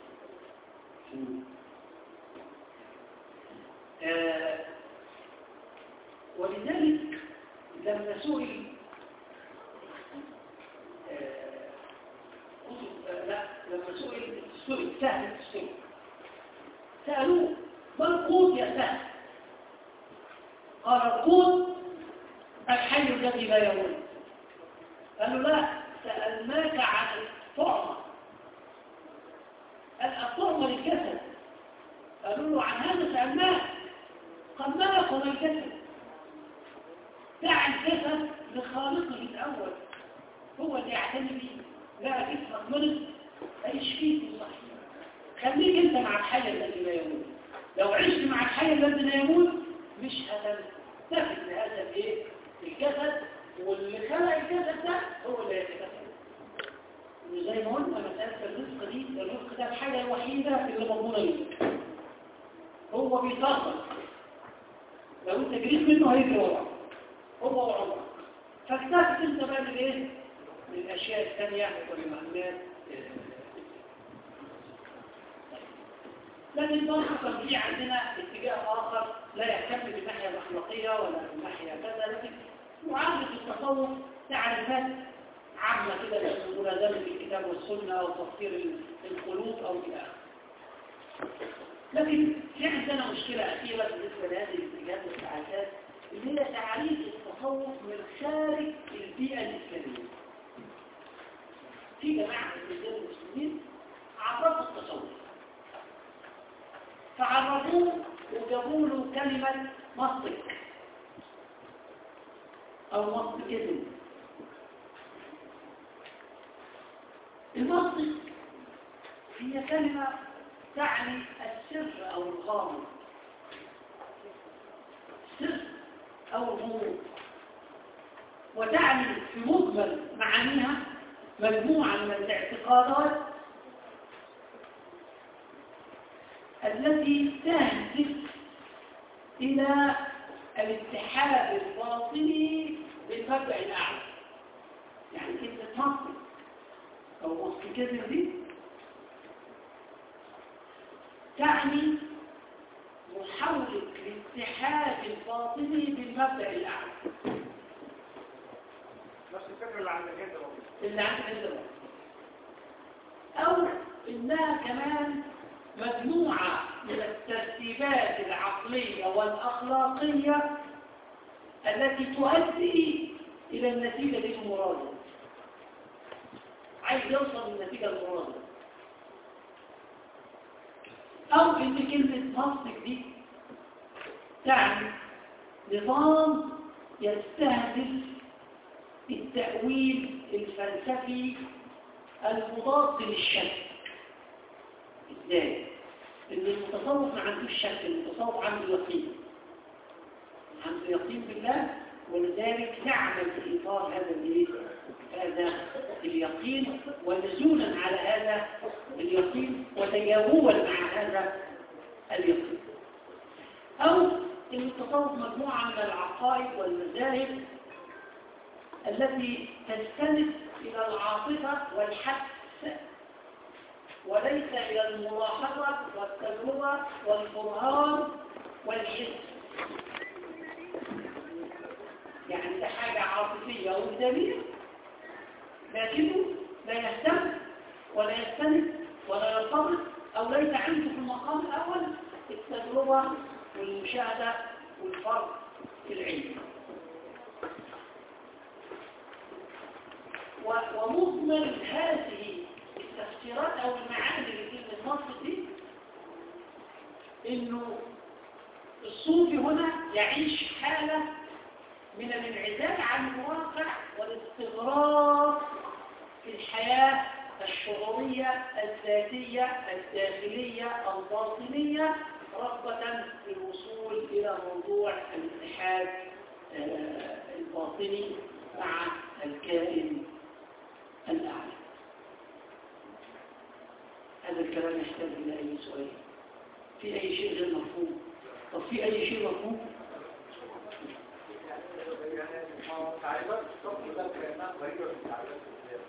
آه ولذلك لما سئل آه، كتب- آه، لا لما سئل سئل سهل السئل سألوه ما القوت يا سهل قال القوت الحي الذي لا يموت قالوا لا سألناك عن الطعمة قال الطعمة للجسد قالوا له عن هذا سألناك قال ما يقوم الجسد دع الجسد لخالقه الأول هو اللي يعتني بيه لا جسمك مرض فيشفيك صحيح خليك انت مع الحي الذي لا يموت لو عشت مع الحي الذي لا يموت مش هتنتفت لهذا الايه الجسد واللي خلق الجسد ده هو اللي يتكفل وزي ما قلنا مسألة الرزق دي الرزق ده الحاجة الوحيدة اللي مضمونة ليك هو بيطرق لو انت جريت منه هيجري وراك هو وعمرك فاكتفت انت بقى بالايه للاشياء الثانيه والمهمات لكن برضه كان في عندنا اتجاه اخر لا يهتم بالناحيه الاخلاقيه ولا بالناحيه كذا لكن معالجه التصوف تعريفات عامه كده ملازمه الكتاب والسنه او تفسير القلوب او الى اخره لكن في عندنا مشكله اخيره بالنسبه لهذه الاتجاهات والتعريفات اللي هي تعريف التصوف من خارج البيئه الاسلاميه في جماعه من رجال المسلمين عرفوا التصوف فعرفوه وجابوا له كلمة مصدق أو مصدقين المصدق هي كلمة تعني السر أو الغامض السر أو الغموض وتعني في مجمل معانيها مجموعة من الاعتقادات التي تهدف إلى الاتحاد الباطني بالمبدأ الأعلى يعني كلمة مصر أو مصر كذب دي تعني محاولة الاتحاد الباطني بالمبدأ الأعلى نفس الفكرة اللي عندك انت برضه. اللي عند عندنا أو إنها كمان مجموعة من الترتيبات العقلية والأخلاقية التي تؤدي إلى النتيجة دي المرادة عايز يوصل للنتيجة المرادة أو إن كلمة منطق دي تعني نظام يستهدف التأويل الفلسفي المضاد للشك ازاي؟ ان المتصوف ما عندوش شك المتصوف عنده يقين عنده يقين بالله ولذلك يعمل في اطار هذا الايه؟ هذا اليقين ونزولا على هذا اليقين وتجاوبا مع هذا اليقين او التصوف مجموعه من العقائد والمذاهب التي تستند الى العاطفه والحس وليس إلى الملاحظة والتجربة والبرهان والحس يعني ده حاجة عاطفية قدامية لكنه لا يهتم ولا يستند ولا يرتبط أو ليس عنده في المقام الأول التجربة والمشاهدة والفرق في العلم ومضمن هذه التفسيرات او المعاني اللي في النص دي انه الصوفي هنا يعيش حالة من الانعزال عن الواقع والاستغراق في الحياة الشعورية الذاتية الداخلية الباطنية رغبة في الوصول إلى موضوع الاتحاد الباطني مع الكائن الأعلى هذا الكلام يحتاج إلى أي سؤال في أي شيء غير مفهوم طب في أي شيء مفهوم تعريفات الصف ده كانها غريبه في التعريفات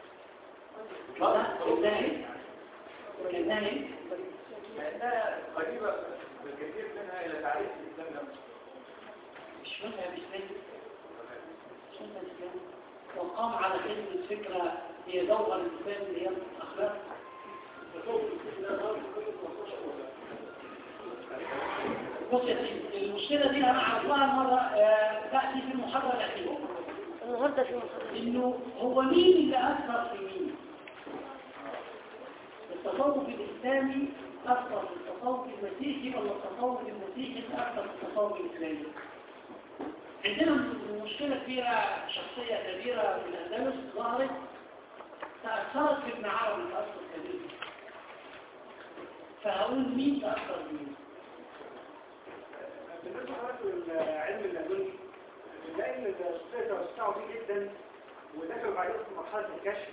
لا كالنهي كالنهي لانها قريبه بالكثير منها الى تعريف الاسلام نفسه مش مذهب إسلامي مش مذهب إسلامي وقام على خدمة الفكرة هي جوهر الإسلام اللي هي الأخلاق بص يا سيدي المشكلة دي أنا عرضها مرة آه، تأتي في المحاضرة الأخيرة النهارده في محاضرة إنه هو مين اللي أثر في مين؟ التصوف الإسلامي أثر في التصوف المسيحي ولا التصوف المسيحي اللي أثر في التصوف الإسلامي؟ عندنا مشكلة كبيرة شخصية كبيرة في الأندلس ظهرت تأثرت في ابن عربي تأثر كبير فهقول مين تأثر مين بالنسبه للعلم اللدني بنلاقي ان الشخصيه توسعوا فيه جدا ودخلوا بعدين في مرحله الكشف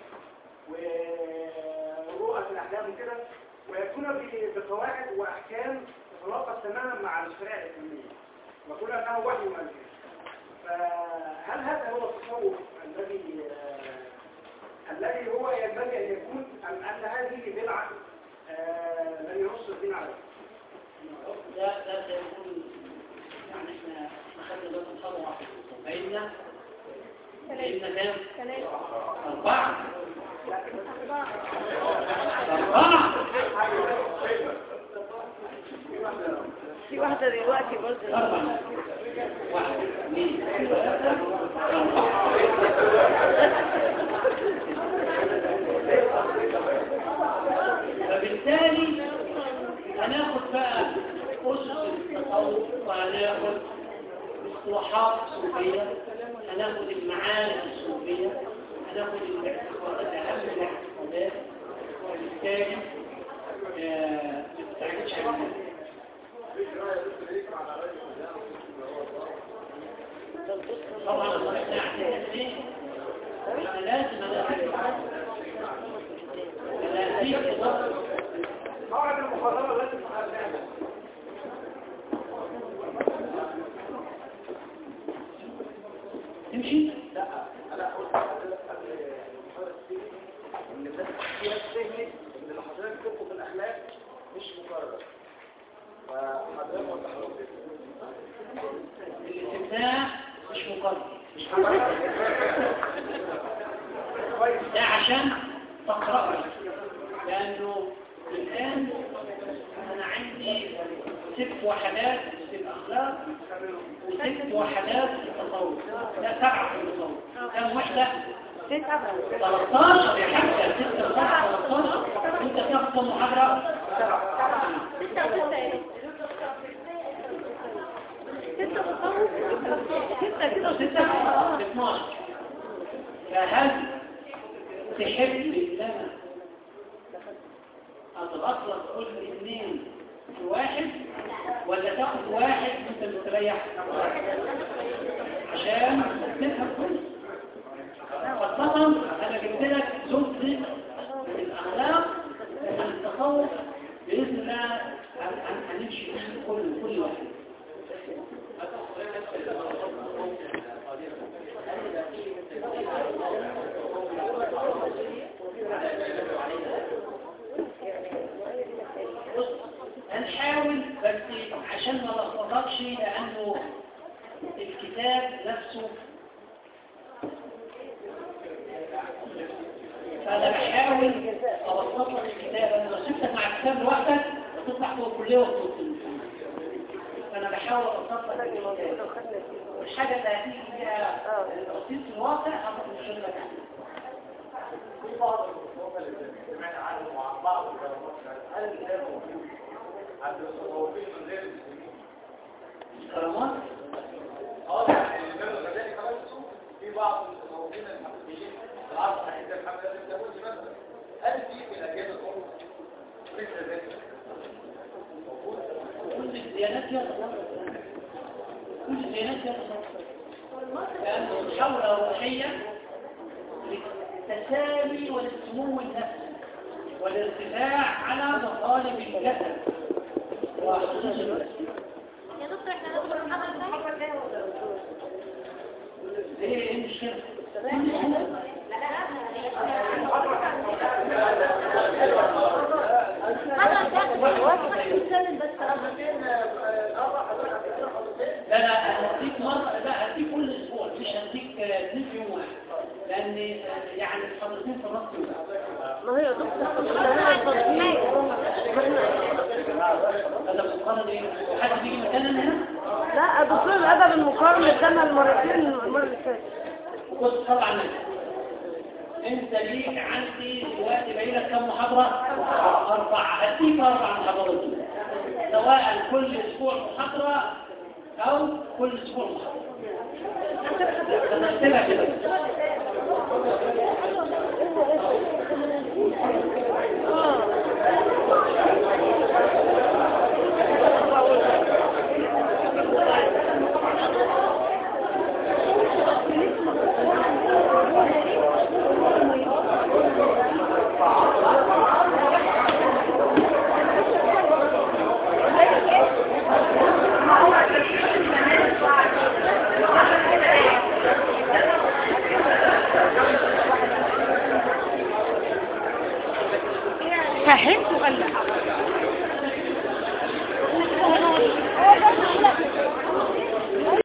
ورؤى الاحلام وكده ويكون ب- بقواعد واحكام تتناقض تماما مع الشريعه الاسلاميه ويقول انه وحي منزل فهل هذا هو التصوف الذي آه، الذي هو ينبغي ان يكون ام ان هذه بدعه آه، لم ينص الدين عليها ده ده سيكون يعني احنا احنا خدنا دلوقتي خطوة واحدة بيننا بيننا كام؟ أربعة أربعة في واحدة دلوقتي برضه أربعة واحد اثنين ثلاثة أربعة فبالتالي هناخد بقى أسس التصوف وهناخد اصطلاحات صوفية هناخد المعارف الصوفية هناخد الاعتقادات أهم الاعتقادات وبالتالي آه، ما تستعجلش على طبعا الله احنا ايه احنا لازم لازم قاعدة المحاضرة التي تحدثنا تمشي انا قلت لحضرتك قبل المحاضرة السيدي ان الناس في ناس فهمت ان اللي حضرتك بتكتبه في الاخلاق مش مكرر فحضرتك وضحت الاستمتاع مش مقرر مش مكرر كويس ده عشان تقرأه لأنه الآن أنا عندي ست وحدات في الأخلاق وست وحدات في التصوف ده سبعة في التصوف كم وحدة؟ 13 يا حاجة 6 13 انت تاخد محاضرة ستة كده وستة 12 فهل تحب ان انا اتغطلق كل اثنين في واحد ولا تاخد واحد انت مستريح عشان تفهم كويس خاصة انا جبت لك جزء من الاخلاق من التصوف باذن الله هن- هن- هنمشي فيه كل كل واحد بص هنحاول بس عشان ما لخبطكش لانه الكتاب نفسه فانا بحاول اوصف لك الكتاب انا لو سبتك مع الكتاب لوحدك هتطلع فوق الكليه وتوصل فانا بحاول اوصف لك الكتاب والحاجه اللي هتيجي فيها التوصيل في الواقع هاخد مش لك عنها في بعض الخطوات اللي سمعنا عنهم وعن بعض الكلمات هل ده موجود عند المتصوفين من غير المسلمين؟ كرامات اه يعني اللي كانوا كذلك كمان في بعض المتصوفين الحقيقيين العصر عند الحمد لله الداوودي مثلا هل في في الاجيال الاخرى مثل ذلك؟ موجود؟ كل الديانات فيها تصرف كل الديانات فيها تصرف لأنه الحولة الروحية للتسامي والسمو النفسي والارتفاع على مطالب الجسد وحدود النفس يا دكتور احنا ندخل المحاضرة الجاية ايه ايه المشكلة؟ لا لا هديك مرة لا هديك كل اسبوع مش هديك آه، اثنين في يوم واحد لان آه، يعني الحضرتين في نص يوم ما هي دكتور ما هذا مقارنة ايه؟ حد بيجي مكاننا هنا؟ لا دكتور الأدب المقارنة ادانا المرتين المرة اللي فاتت بص طبعا انت ليك عندي دلوقتي باقي لك كم محاضرة؟ أربعة هديك أربع محاضرات سواء كل أسبوع محاضرة أو كل أسبوع محاضرة تمثلها كده فهمت ولا